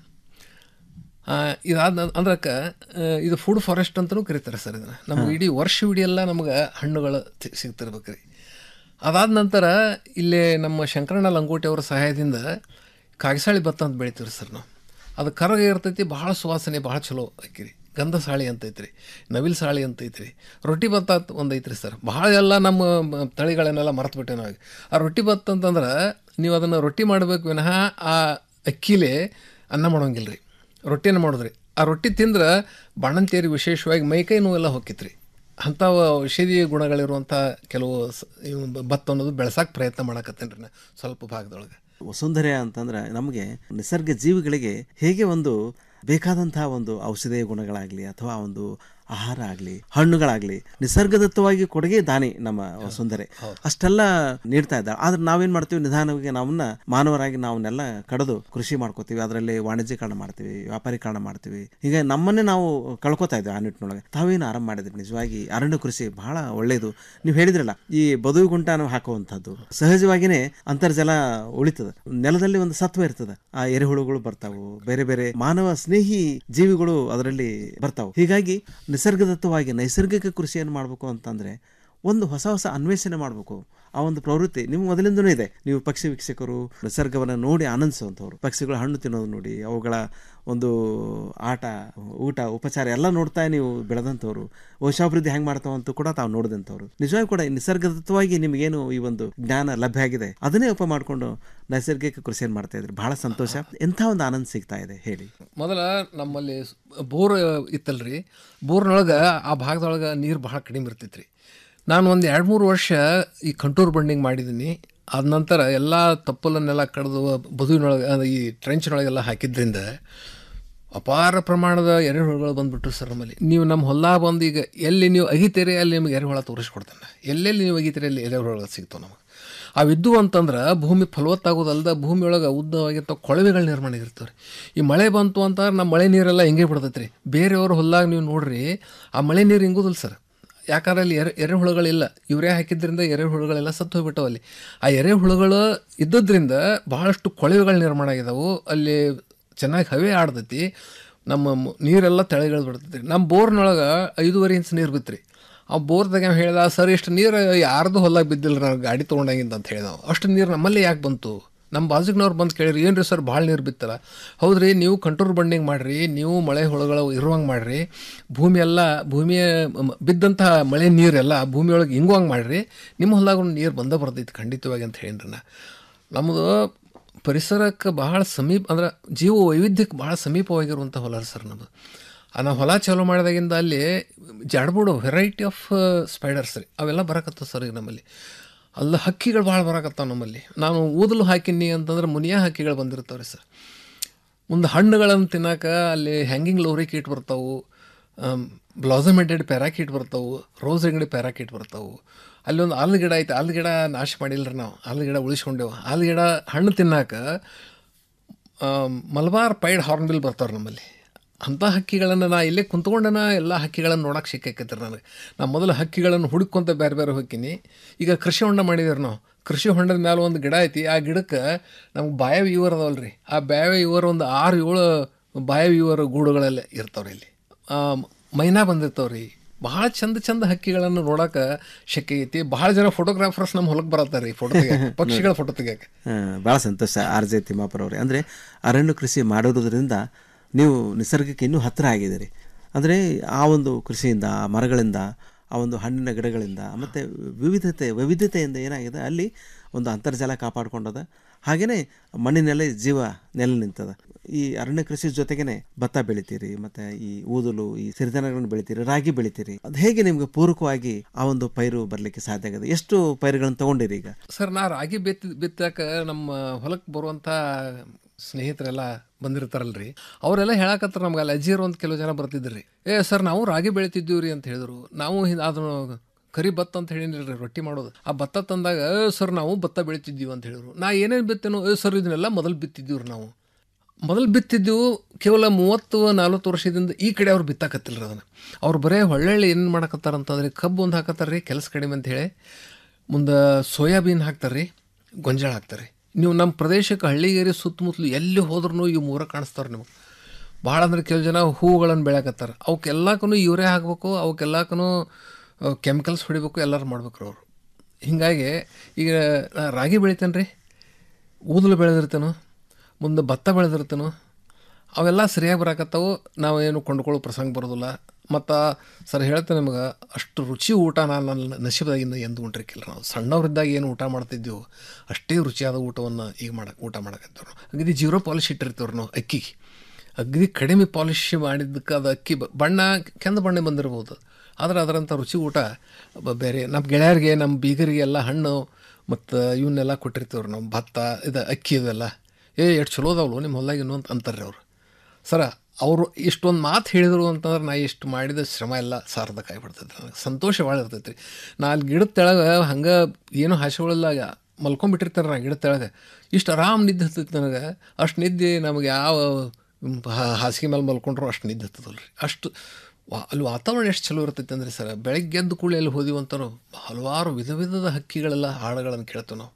ಇದಾದ ಅಂದ್ರಕ್ಕೆ ಇದು ಫುಡ್ ಫಾರೆಸ್ಟ್ ಅಂತಲೂ ಕರೀತಾರೆ ಸರ್ ಇದನ್ನು ನಮ್ಗೆ ಇಡೀ ವರ್ಷ ಇಡೀ ಎಲ್ಲ ನಮ್ಗೆ ಹಣ್ಣುಗಳು ತಿ- ಸಿಗ್ತಿರ್ಬೇಕು ರೀ ಅದಾದ ನಂತರ ಇಲ್ಲೇ ನಮ್ಮ ಶಂಕರಣ್ಣ ಲಂಗೋಟಿ ಅವರ ಸಹಾಯದಿಂದ ಕಾಗಸಾಳಿ ಭತ್ತ ಅಂತ ಬೆಳಿತೀವಿ ಸರ್ ನಾವು ಅದು ಕರಗ ಇರ್ತೈತಿ ಭಾಳ ಸುವಾಸನೆ ಭಾಳ ಚಲೋ ಆಕಿರಿ ಗಂಧ ಸಾಳಿ ಅಂತ ಐತ್ರಿ ನವಿಲ್ ಸಾಳಿ ಅಂತ ಐತ್ರಿ ರೊಟ್ಟಿ ಭತ್ತ ಅಂತ ಒಂದು ಐತ್ರಿ ಸರ್ ಭಾಳ ಎಲ್ಲ ನಮ್ಮ ಮ- ತಳಿಗಳನ್ನೆಲ್ಲ ಮರೆತು ಬಿಟ್ಟೆ ನಾವು ಆ ರೊಟ್ಟಿ ಭತ್ತ ಅಂತಂದ್ರೆ ನೀವು ಅದನ್ನು ರೊಟ್ಟಿ ಮಾಡಬೇಕು ವಿನಃ ಆ ಅಕ್ಕಿಲೇ ಅನ್ನ ಮಾಡೋಂಗಿಲ್ಲ ರೀ ರೊಟ್ಟಿನ ಮಾಡೋದ್ರಿ ಆ ರೊಟ್ಟಿ ತಿಂದ್ರೆ ಬಾಣಂತಿಯರಿ ವಿಶೇಷವಾಗಿ ಮೈಕೈ ನೋವೆಲ್ಲ ಹೊಕ್ಕಿತ್ರಿ ಅಂಥ ಔಷಧೀಯ ಗುಣಗಳಿರುವಂಥ ಕೆಲವು ಸ- ಇವು ಬ- ಭತ್ತ ಅನ್ನೋದು ಬೆಳೆಸಕ್ಕೆ ಪ್ರಯತ್ನ ಮಾಡಕತ್ತೇನೆ ರೀ ನಾ ಸ್ವಲ್ಪ ಭಾಗದೊಳಗೆ ವಸುಂಧರೆ ಅಂತಂದ್ರೆ ನಮಗೆ ನಿಸರ್ಗ ಜೀವಿಗಳಿಗೆ ಹೇಗೆ ಒಂದು ಬೇಕಾದಂತಹ ಒಂದು ಔಷಧೀಯ ಗುಣಗಳಾಗಲಿ ಅಥವಾ ಒಂದು ಆಹಾರ ಆಗಲಿ ಹಣ್ಣುಗಳಾಗಲಿ ನಿಸರ್ಗದತ್ತವಾಗಿ ಕೊಡುಗೆ ದಾನಿ ನಮ್ಮ ವಸುಂಧರೆ ಅಷ್ಟೆಲ್ಲ ನೀಡ್ತಾ ಇದ್ದಾರೆ ಆದ್ರೆ ನಾವೇನ್ ಮಾಡ್ತೀವಿ ನಿಧಾನವಾಗಿ ನಾವನ್ನ ಮಾನವರಾಗಿ ನಾವನ್ನೆಲ್ಲ ಕಡಿದು ಕೃಷಿ ಮಾಡ್ಕೋತೀವಿ ಅದರಲ್ಲಿ ವಾಣಿಜ್ಯೀಕರಣ ಮಾಡ್ತೀವಿ ವ್ಯಾಪಾರೀಕರಣ ಮಾಡ್ತೀವಿ ಈಗ ನಮ್ಮನ್ನೇ ನಾವು ಕಳ್ಕೊತಾ ಇದ್ದೀವಿ ಆ ನಿಟ್ಟಿನೊಳಗೆ ತಾವೇನು ಆರಂಭ ಮಾಡಿದ್ರಿ ನಿಜವಾಗಿ ಅರಣ್ಯ ಕೃಷಿ ಬಹಳ ಒಳ್ಳೆಯದು ನೀವು ಹೇಳಿದ್ರಲ್ಲ ಈ ಬದುವು ಗುಂಟಾನು ಹಾಕುವಂಥದ್ದು ಸಹಜವಾಗಿಯೇ ಅಂತರ್ಜಲ ಉಳಿತದ ನೆಲದಲ್ಲಿ ಒಂದು ಸತ್ವ ಇರ್ತದೆ ಆ ಎರೆಹುಳುಗಳು ಬರ್ತಾವು ಬೇರೆ ಬೇರೆ ಮಾನವ ಸ್ನೇಹಿ ಜೀವಿಗಳು ಅದರಲ್ಲಿ ಬರ್ತಾವು ಹೀಗಾಗಿ ನಿಸರ್ಗದತ್ತವಾಗಿ ನೈಸರ್ಗಿಕ ಕೃಷಿಯನ್ನು ಮಾಡಬೇಕು ಅಂತಂದ್ರೆ ಒಂದು ಹೊಸ ಹೊಸ ಅನ್ವೇಷಣೆ ಮಾಡಬೇಕು ಆ ಒಂದು ಪ್ರವೃತ್ತಿ ನಿಮ್ಮ ಮೊದಲಿಂದನೂ ಇದೆ ನೀವು ಪಕ್ಷಿ ವೀಕ್ಷಕರು ನಿಸರ್ಗವನ್ನು ನೋಡಿ ಆನಂದಿಸುವಂಥವ್ರು ಪಕ್ಷಿಗಳ ಹಣ್ಣು ತಿನ್ನೋದು ನೋಡಿ ಅವುಗಳ ಒಂದು ಆಟ ಊಟ ಉಪಚಾರ ಎಲ್ಲ ನೋಡ್ತಾ ನೀವು ಬೆಳೆದಂಥವ್ರು ವಂಶಾಭಿವೃದ್ಧಿ ಹೆಂಗೆ ಮಾಡ್ತಾವ ಅಂತ ಕೂಡ ತಾವು ನೋಡಿದಂಥವ್ರು ನಿಜವಾಗಿ ಕೂಡ ಈ ನಿಸರ್ಗದತ್ತವಾಗಿ ನಿಮಗೇನು ಈ ಒಂದು ಜ್ಞಾನ ಲಭ್ಯ ಆಗಿದೆ ಅದನ್ನೇ ಉಪ ಮಾಡಿಕೊಂಡು ನೈಸರ್ಗಿಕ ಕೃಷಿಯನ್ನು ಮಾಡ್ತಾ ಇದ್ರಿ ಬಹಳ ಸಂತೋಷ ಎಂಥ ಒಂದು ಆನಂದ ಸಿಗ್ತಾ ಇದೆ ಹೇಳಿ ಮೊದಲ ನಮ್ಮಲ್ಲಿ ಸ್- ಬೋರ್ ಇತ್ತಲ್ರಿ ಬೋರ್ನೊಳಗೆ ಆ ಭಾಗದೊಳಗೆ ನೀರು ಭಾಳ ಕಡಿಮೆ ಇರ್ತೈತ್ರಿ ನಾನು ಒಂದು ಎರಡು ಮೂರು ವರ್ಷ ಈ ಕಂಟೂರ್ ಬಂಡಿಂಗ್ ಮಾಡಿದ್ದೀನಿ ಆದ ನಂತರ ಎಲ್ಲ ತಪ್ಪಲನ್ನೆಲ್ಲ ಕಡ್ದು ಬದುವಿನೊಳಗೆ ಅಂದ್ರೆ ಈ ಟ್ರೆಂಚ್ನೊಳಗೆಲ್ಲ ಹಾಕಿದ್ರಿಂದ ಅಪಾರ ಪ್ರಮಾಣದ ಎರೆಹುಳುಗಳು ಬಂದ್ಬಿಟ್ರು ಸರ್ ನಮ್ಮಲ್ಲಿ ನೀವು ನಮ್ಮ ಹೊಲ ಬಂದು ಈಗ ಎಲ್ಲಿ ನೀವು ಅಗಿತೀರಿ ಅಲ್ಲಿ ನಿಮಗೆ ಎರೆಹುಳ ತೋರಿಸ್ಕೊಡ್ತಾನೆ ಎಲ್ಲೆಲ್ಲಿ ನೀವು ಅಗಿತೀರಿ ಅಲ್ಲಿ ಎರೆಹುಳ ಸಿಗ್ತಾವೆ ನಮಗೆ ಅವಿದ್ದು ಅಂತಂದ್ರೆ ಭೂಮಿ ಫಲವತ್ತಾಗೋದಲ್ದ ಭೂಮಿಯೊಳಗೆ ಉದ್ದವಾಗಿರ್ತಾವ ಕೊಳವೆಗಳು ನಿರ್ಮಾಣ ಆಗಿರ್ತಾವೆ ಈ ಮಳೆ ಬಂತು ಅಂತ ನಮ್ಮ ಮಳೆ ನೀರೆಲ್ಲ ಹಿಂಗೆ ಬಿಡ್ತೈತೆ ರೀ ಬೇರೆಯವ್ರ ಹೊಲ್ದಾಗ ನೀವು ನೋಡ್ರಿ ಆ ಮಳೆ ನೀರು ಹಿಂಗೋದಿಲ್ಲ ಸರ್ ಯಾಕಂದ್ರೆ ಅಲ್ಲಿ ಎರೆ ಎರೆಹುಳುಗಳಿಲ್ಲ ಇವರೇ ಹಾಕಿದ್ರಿಂದ ಎರೆಹುಳುಗಳೆಲ್ಲ ಸತ್ತು ಹೋಗ್ಬಿಟ್ಟವು ಅಲ್ಲಿ ಆ ಎರೆಹುಳುಗಳು ಇದ್ದದ್ರಿಂದ ಬಹಳಷ್ಟು ಕೊಳವೆಗಳು ನಿರ್ಮಾಣ ಆಗಿದಾವು ಅಲ್ಲಿ ಚೆನ್ನಾಗಿ ಹವೆ ಆಡ್ತೈತಿ ನಮ್ಮ ಮ- ನೀರೆಲ್ಲ ತೆಳೆಗಳು ಬಿಡ್ತೈತಿ ನಮ್ಮ ಬೋರ್ನೊಳಗೆ ಐದೂವರೆ ಇಂಚ್ ನೀರು ಬಿತ್ರಿ ಆ ಬೋರ್ದಾಗ ಅವ್ನು ಹೇಳ್ದ ಸರ್ ಇಷ್ಟು ನೀರು ಯಾರ್ದು ಹೊಲ್ದಾಗ ಬಿದ್ದಿಲ್ಲ ನಾನು ಗಾಡಿ ತೊಗೊಂಡಾಗಿಂದ ಅಂತ ಹೇಳಿದ ಅಷ್ಟು ನೀರು ನಮ್ಮಲ್ಲಿ ಯಾಕೆ ಬಂತು ನಮ್ಮ ಬಾಜುಗ್ನವ್ರು ಬಂದು ಕೇಳಿರಿ ಏನು ರೀ ಸರ್ ಭಾಳ ನೀರು ಬಿತ್ತಲ್ಲ ಹೌದ್ರಿ ನೀವು ಕಂಟ್ರೋಲ್ ಬಂಡಿಂಗ್ ಮಾಡಿರಿ ನೀವು ಮಳೆ ಹುಳುಗಳು ಇರುವಂಗೆ ಮಾಡಿರಿ ಭೂಮಿ ಎಲ್ಲ ಭೂಮಿಯ ಮ- ಬಿದ್ದಂತಹ ಮಳೆ ನೀರೆಲ್ಲ ಭೂಮಿಯೊಳಗೆ ಹಿಂಗುವಂಗೆ ಮಾಡಿರಿ ನಿಮ್ಮ ಹೊಲ್ದಾಗ ನೀರು ಬಂದ ಬರ್ತೈತಿ ಖಂಡಿತವಾಗಿ ಅಂತ ಹೇಳಿನ್ರಿ ನಾ ನಮ್ಮದು ಪರಿಸರಕ್ಕೆ ಬಹಳ ಸಮೀಪ ಅಂದ್ರೆ ಜೀವ ವೈವಿಧ್ಯಕ್ಕೆ ಭಾಳ ಸಮೀಪವಾಗಿರುವಂಥ ಹೊಲ ಸರ್ ನಮ್ಮದು ಆ ನಾವು ಹೊಲ ಚಾಲೂ ಮಾಡಿದಾಗಿಂದ ಅಲ್ಲಿ ಜಾಡ್ಬೋಡು ವೆರೈಟಿ ಆಫ್ ಸ್ಪೈಡರ್ಸ್ ರೀ ಅವೆಲ್ಲ ಬರಕತ್ತವ ಸರ್ ಈಗ ನಮ್ಮಲ್ಲಿ ಅಲ್ಲ ಹಕ್ಕಿಗಳು ಭಾಳ ಬರಕತ್ತಾವ ನಮ್ಮಲ್ಲಿ ನಾನು ಊದಲು ಹಾಕಿನಿ ಅಂತಂದ್ರೆ ಮುನಿಯ ಹಕ್ಕಿಗಳು ಬಂದಿರ್ತಾವೆ ರೀ ಸರ್ ಮುಂದೆ ಹಣ್ಣುಗಳನ್ನು ತಿನ್ನಕ ಅಲ್ಲಿ ಹ್ಯಾಂಗಿಂಗ್ ಲೋರಿ ಕೀಟ್ ಬರ್ತಾವು ಬ್ಲಾಸಮೆಂಟೆಡ್ ಪ್ಯಾರಾಕೀಟ್ ಬರ್ತಾವು ರೋಸ್ ಅಂಗಡಿ ಪ್ಯಾರಾಕೀಟ್ ಬರ್ತಾವು ಅಲ್ಲಿ ಒಂದು ಆಲದ ಗಿಡ ಐತೆ ಆಲದ ಗಿಡ ನಾಶ ಮಾಡಿಲ್ಲ ನಾವು ಆಲದ ಗಿಡ ಉಳಿಸ್ಕೊಂಡೇವು ಆಲದ ಗಿಡ ಹಣ್ಣು ತಿನ್ನಾಕ ಮಲಬಾರ್ ಪೈಡ್ ಹಾರ್ನ್ಬಿಲ್ ಬರ್ತಾವ್ರಿ ನಮ್ಮಲ್ಲಿ ಅಂಥ ಹಕ್ಕಿಗಳನ್ನು ನಾ ಇಲ್ಲೇ ಕುಂತ್ಕೊಂಡನ ಎಲ್ಲ ಹಕ್ಕಿಗಳನ್ನು ನೋಡಕ್ಕೆ ಸಿಕ್ಕೈತಿ ನನಗೆ ನಾ ಮೊದಲು ಹಕ್ಕಿಗಳನ್ನು ಹುಡುಕೊಂತ ಬೇರೆ ಬೇರೆ ಹೋಗ್ತೀನಿ ಈಗ ಕೃಷಿ ಹೊಂಡ ಮಾಡಿದೇವೆ ನಾವು ಕೃಷಿ ಹೊಂಡದ ಮೇಲೆ ಒಂದು ಗಿಡ ಐತಿ ಆ ಗಿಡಕ್ಕೆ ನಮ್ಗೆ ಬಾಯವ ಇವರ್ ಅದಾವಲ್ಲ ರೀ ಆ ಬಾಯವ ಇವರ್ ಒಂದು ಆರು ಏಳು ಬಾಯವ ಇವರ ಗೂಡುಗಳಲ್ಲಿ ಇರ್ತಾವ್ರಿ ಇಲ್ಲಿ ಆ, ಮೈನಾ ಬಂದಿರ್ತಾವ್ರಿ ಭಾಳ ಚಂದ ಚಂದ ಹಕ್ಕಿಗಳನ್ನು ನೋಡಕ್ಕೆ ಶಕ್ಯ ಐತಿ ಭಾಳ ಜನ ಫೋಟೋಗ್ರಾಫರ್ಸ್ ನಮ್ಮ ಹೊಲಕ್ಕೆ ಬರತ್ತಾರೆ ರೀ ಫೋಟೋ ತೆಗಿಯಕ್ಕೆ ಪಕ್ಷಿಗಳ ಫೋಟೋ ತೆಗಿಯಕ್ಕೆ ಭಾಳ ಸಂತೋಷ ಆರ್ ಜೆ ತಿಮ್ಮಾಪುರ ಅವರೇ ಅಂದರೆ ಅರಣ್ಯ ಕೃಷಿ ಮಾಡೋದ್ರಿಂದ ನೀವು ನಿಸರ್ಗಕ್ಕೆ ಇನ್ನೂ ಹತ್ತಿರ ಆಗಿದ್ದೀರಿ ಅಂದರೆ ಆ ಒಂದು ಕೃಷಿಯಿಂದ ಆ ಮರಗಳಿಂದ ಆ ಒಂದು ಹಣ್ಣಿನ ಗಿಡಗಳಿಂದ ಮತ್ತು ವಿವಿಧತೆ ವೈವಿಧ್ಯತೆಯಿಂದ ಏನಾಗಿದೆ ಅಲ್ಲಿ ಒಂದು ಅಂತರ್ಜಲ ಕಾಪಾಡ್ಕೊಂಡದ ಹಾಗೆಯೇ ಮಣ್ಣಿನಲ್ಲಿ ಜೀವ ನೆಲೆ ನಿಂತದ ಈ ಅರಣ್ಯ ಕೃಷಿ ಜೊತೆಗೇನೆ ಭತ್ತ ಬೆಳಿತೀರಿ ಮತ್ತೆ ಈ ಊದಲು ಈ ಸಿರಿಧಾನ್ಯಗಳನ್ನು ಬೆಳಿತೀರಿ ರಾಗಿ ಬೆಳಿತೀರಿ ಅದು ಹೇಗೆ ನಿಮ್ಗೆ ಪೂರಕವಾಗಿ ಆ ಒಂದು ಪೈರು ಬರ್ಲಿಕ್ಕೆ ಸಾಧ್ಯ ಆಗಿದೆ ಎಷ್ಟು ಪೈರುಗಳನ್ನು ತಗೊಂಡಿರಿ ಈಗ ಸರ್ ನಾ ರಾಗಿ ಬಿತ್ತಿ ಬಿತ್ತಾಕ ನಮ್ಮ ಹೊಲಕ್ಕೆ ಬರುವಂಥ ಸ್ನೇಹಿತರೆಲ್ಲ ಬಂದಿರ್ತಾರಲ್ರಿ ಅವರೆಲ್ಲ ಹೇಳಕತ್ತಾರ ನಮ್ಗೆ ಅಲ್ಲಿ ಅಜ್ಜಿಯರು ಒಂದು ಕೆಲವು ಜನ ಬರ್ತಿದ್ರಿ ಏ ಸರ್ ನಾವು ರಾಗಿ ಬೆಳಿತಿದ್ದೀವಿ ರೀ ಅಂತ ಹೇಳಿದ್ರು ನಾವು ಹಿಂದ್ ಅದನ್ನು ಕರಿ ಭತ್ತ ಅಂತ ಹೇಳಿನ್ರಿ ರೊಟ್ಟಿ ಮಾಡೋದು ಆ ಭತ್ತ ತಂದಾಗ ಏ ಸರ್ ನಾವು ಭತ್ತ ಬೆಳಿತಿದ್ದೀವಿ ಅಂತ ಹೇಳಿದ್ರು ನಾ ಏನೇನು ಬಿತ್ತೇನೋ ಏ ಸರ್ ಇದನ್ನೆಲ್ಲ ಮೊದಲು ಬಿತ್ತಿದ್ದೀವ್ರಿ ನಾವು ಮೊದಲು ಬಿತ್ತಿದ್ದೆವು ಕೇವಲ ಮೂವತ್ತು ನಲ್ವತ್ತು ವರ್ಷದಿಂದ ಈ ಕಡೆ ಅವ್ರು ಬಿತ್ತಾಕತ್ತಿಲ್ಲ ಅದನ್ನು ಅವ್ರು ಬರೇ ಒಳ್ಳೊಳ್ಳೆ ಏನು ಮಾಡಕತ್ತಾರ ಅಂತಂದ್ರೆ ಕಬ್ಬು ಒಂದು ಹಾಕತ್ತಾರ ರೀ ಕೆಲಸ ಕಡಿಮೆ ಅಂತ ಹೇಳಿ ಮುಂದೆ ಸೋಯಾಬೀನ್ ಹಾಕ್ತಾರೆ ರೀ ಗೊಂಜಾಳ ಹಾಕ್ತಾರೆ ನೀವು ನಮ್ಮ ಪ್ರದೇಶಕ್ಕೆ ಹಳ್ಳಿಗೇರಿ ಸುತ್ತಮುತ್ತಲು ಎಲ್ಲಿ ಹೋದ್ರೂ ಇವು ಮೂರ ಕಾಣಿಸ್ತಾರೆ ನಿಮಗೆ ಭಾಳ ಅಂದ್ರೆ ಕೆಲವು ಜನ ಹೂವುಗಳನ್ನು ಬೆಳೆಯಕತ್ತಾರ ಅವಕ್ಕೆಲ್ಲಕ್ಕೂ ಯೂರಿಯಾ ಹಾಕಬೇಕು ಅವಕ್ಕೆಲ್ಲಕ್ಕೂ ಕೆಮಿಕಲ್ಸ್ ಹೊಡಿಬೇಕು ಎಲ್ಲರೂ ಮಾಡ್ಬೇಕು ಅವ್ರು ಹೀಗಾಗಿ ಈಗ ನಾ ರಾಗಿ ಬೆಳಿತೇನೆ ರೀ ಊದಲು ಬೆಳೆದಿರ್ತೇನು ಮುಂದೆ ಭತ್ತ ಬೆಳೆದಿರ್ತೇನು ಅವೆಲ್ಲ ಸರಿಯಾಗಿ ಬರಾಕತ್ತಾವು ನಾವು ಏನು ಕೊಂಡ್ಕೊಳ್ಳೋ ಪ್ರಸಂಗ ಬರೋದಿಲ್ಲ ಮತ್ತು ಸರ್ ಹೇಳ್ತೇನೆ ನಿಮಗೆ ಅಷ್ಟು ರುಚಿ ಊಟ ನಾನು ನನ್ನ ನಶೀಬದಾಗಿಂದ ಎಂದು ಉಂಟ್ರಿಕ್ಕಿಲ್ಲ ನಾವು ಸಣ್ಣವರಿದ್ದಾಗ ಏನು ಊಟ ಮಾಡ್ತಿದ್ದೆವು ಅಷ್ಟೇ ರುಚಿಯಾದ ಊಟವನ್ನು ಈಗ ಮಾಡಕ್ಕೆ ಊಟ ಮಾಡಕತ್ತೇವೆ ನಾವು ಅಗದಿ ಜೀರೋ ಪಾಲಿಶ್ ಇಟ್ಟಿರ್ತೀವ್ರಿ ನಾವು ಅಕ್ಕಿಗೆ ಅಗದಿ ಕಡಿಮೆ ಪಾಲಿಶ್ ಮಾಡಿದ್ದಕ್ಕೆ ಅದು ಅಕ್ಕಿ ಬ- ಬಣ್ಣ ಕೆಂದ ಬಣ್ಣ ಬಂದಿರ್ಬೋದು ಆದರೆ ಅದರಂಥ ರುಚಿ ಊಟ ಬ- ಬೇರೆ ನಮ್ಮ ಗೆಳೆಯರಿಗೆ ನಮ್ಮ ಬೀಗರಿಗೆ ಎಲ್ಲ ಹಣ್ಣು ಮತ್ತು ಇವನ್ನೆಲ್ಲ ಕೊಟ್ಟಿರ್ತೀವ್ರಿ ನಾವು ಭತ್ತ ಇದು ಅಕ್ಕಿ ಇದೆಲ್ಲ ಏ ಎಷ್ಟು ಚಲೋ ಅದಾವಲ್ಲ ನಿಮ್ಮ ಹೊಲ್ದಾಗ ಇನ್ನೊಂದು ಅಂತಾರೆ ಅವರು ಸರ ಅವರು ಇಷ್ಟೊಂದು ಮಾತು ಹೇಳಿದರು ಅಂತಂದ್ರೆ ನಾ ಇಷ್ಟು ಮಾಡಿದ ಶ್ರಮ ಎಲ್ಲ ಸಾರ್ಥಕ ಆಗಿಬಿಡ್ತೈತೆ ನನಗೆ ಸಂತೋಷ ಭಾಳ ಇರ್ತೈತೆ ರೀ ನಾ ಅಲ್ಲಿ ಗಿಡದ ತೆಳಗೆ ಹಂಗೆ ಏನೂ ಹಸಿಗಳಿಲ್ಲ ಮಲ್ಕೊಂಡ್ಬಿಟ್ಟಿರ್ತಾರೆ ನಾ ಗಿಡದ ತೆಳಗೆ ಇಷ್ಟು ಆರಾಮ್ ನಿದ್ದೆ ಹತ್ತೈತೆ ನನಗೆ ಅಷ್ಟು ನಿದ್ದೆ ನಮಗೆ ಯಾವ ಹ್ಮ್, ಹಾ- ಹಾಸಿಗೆ ಮೇಲೆ ಮಲ್ಕೊಂಡ್ರು ಅಷ್ಟು ನಿದ್ದೆ ಹತ್ತದಲ್ಲ ರೀ ಅಷ್ಟು ವಾ- ಅಲ್ಲಿ ವಾತಾವರಣ ಎಷ್ಟು ಚಲೋ ಇರ್ತೈತೆ ಅಂದರೆ ಸರ್ ಬೆಳಗ್ಗೆ ಎದ್ದು ಕೂಡಲೇ ಅಲ್ಲಿ ಹೋದಿವಿ ಅಂತಾರು ಹಲವಾರು ವಿಧ ವಿಧದ ಹಕ್ಕಿಗಳೆಲ್ಲ ಹಾಡುಗಳನ್ನು ಕೇಳ್ತೇವೆ ನಾವು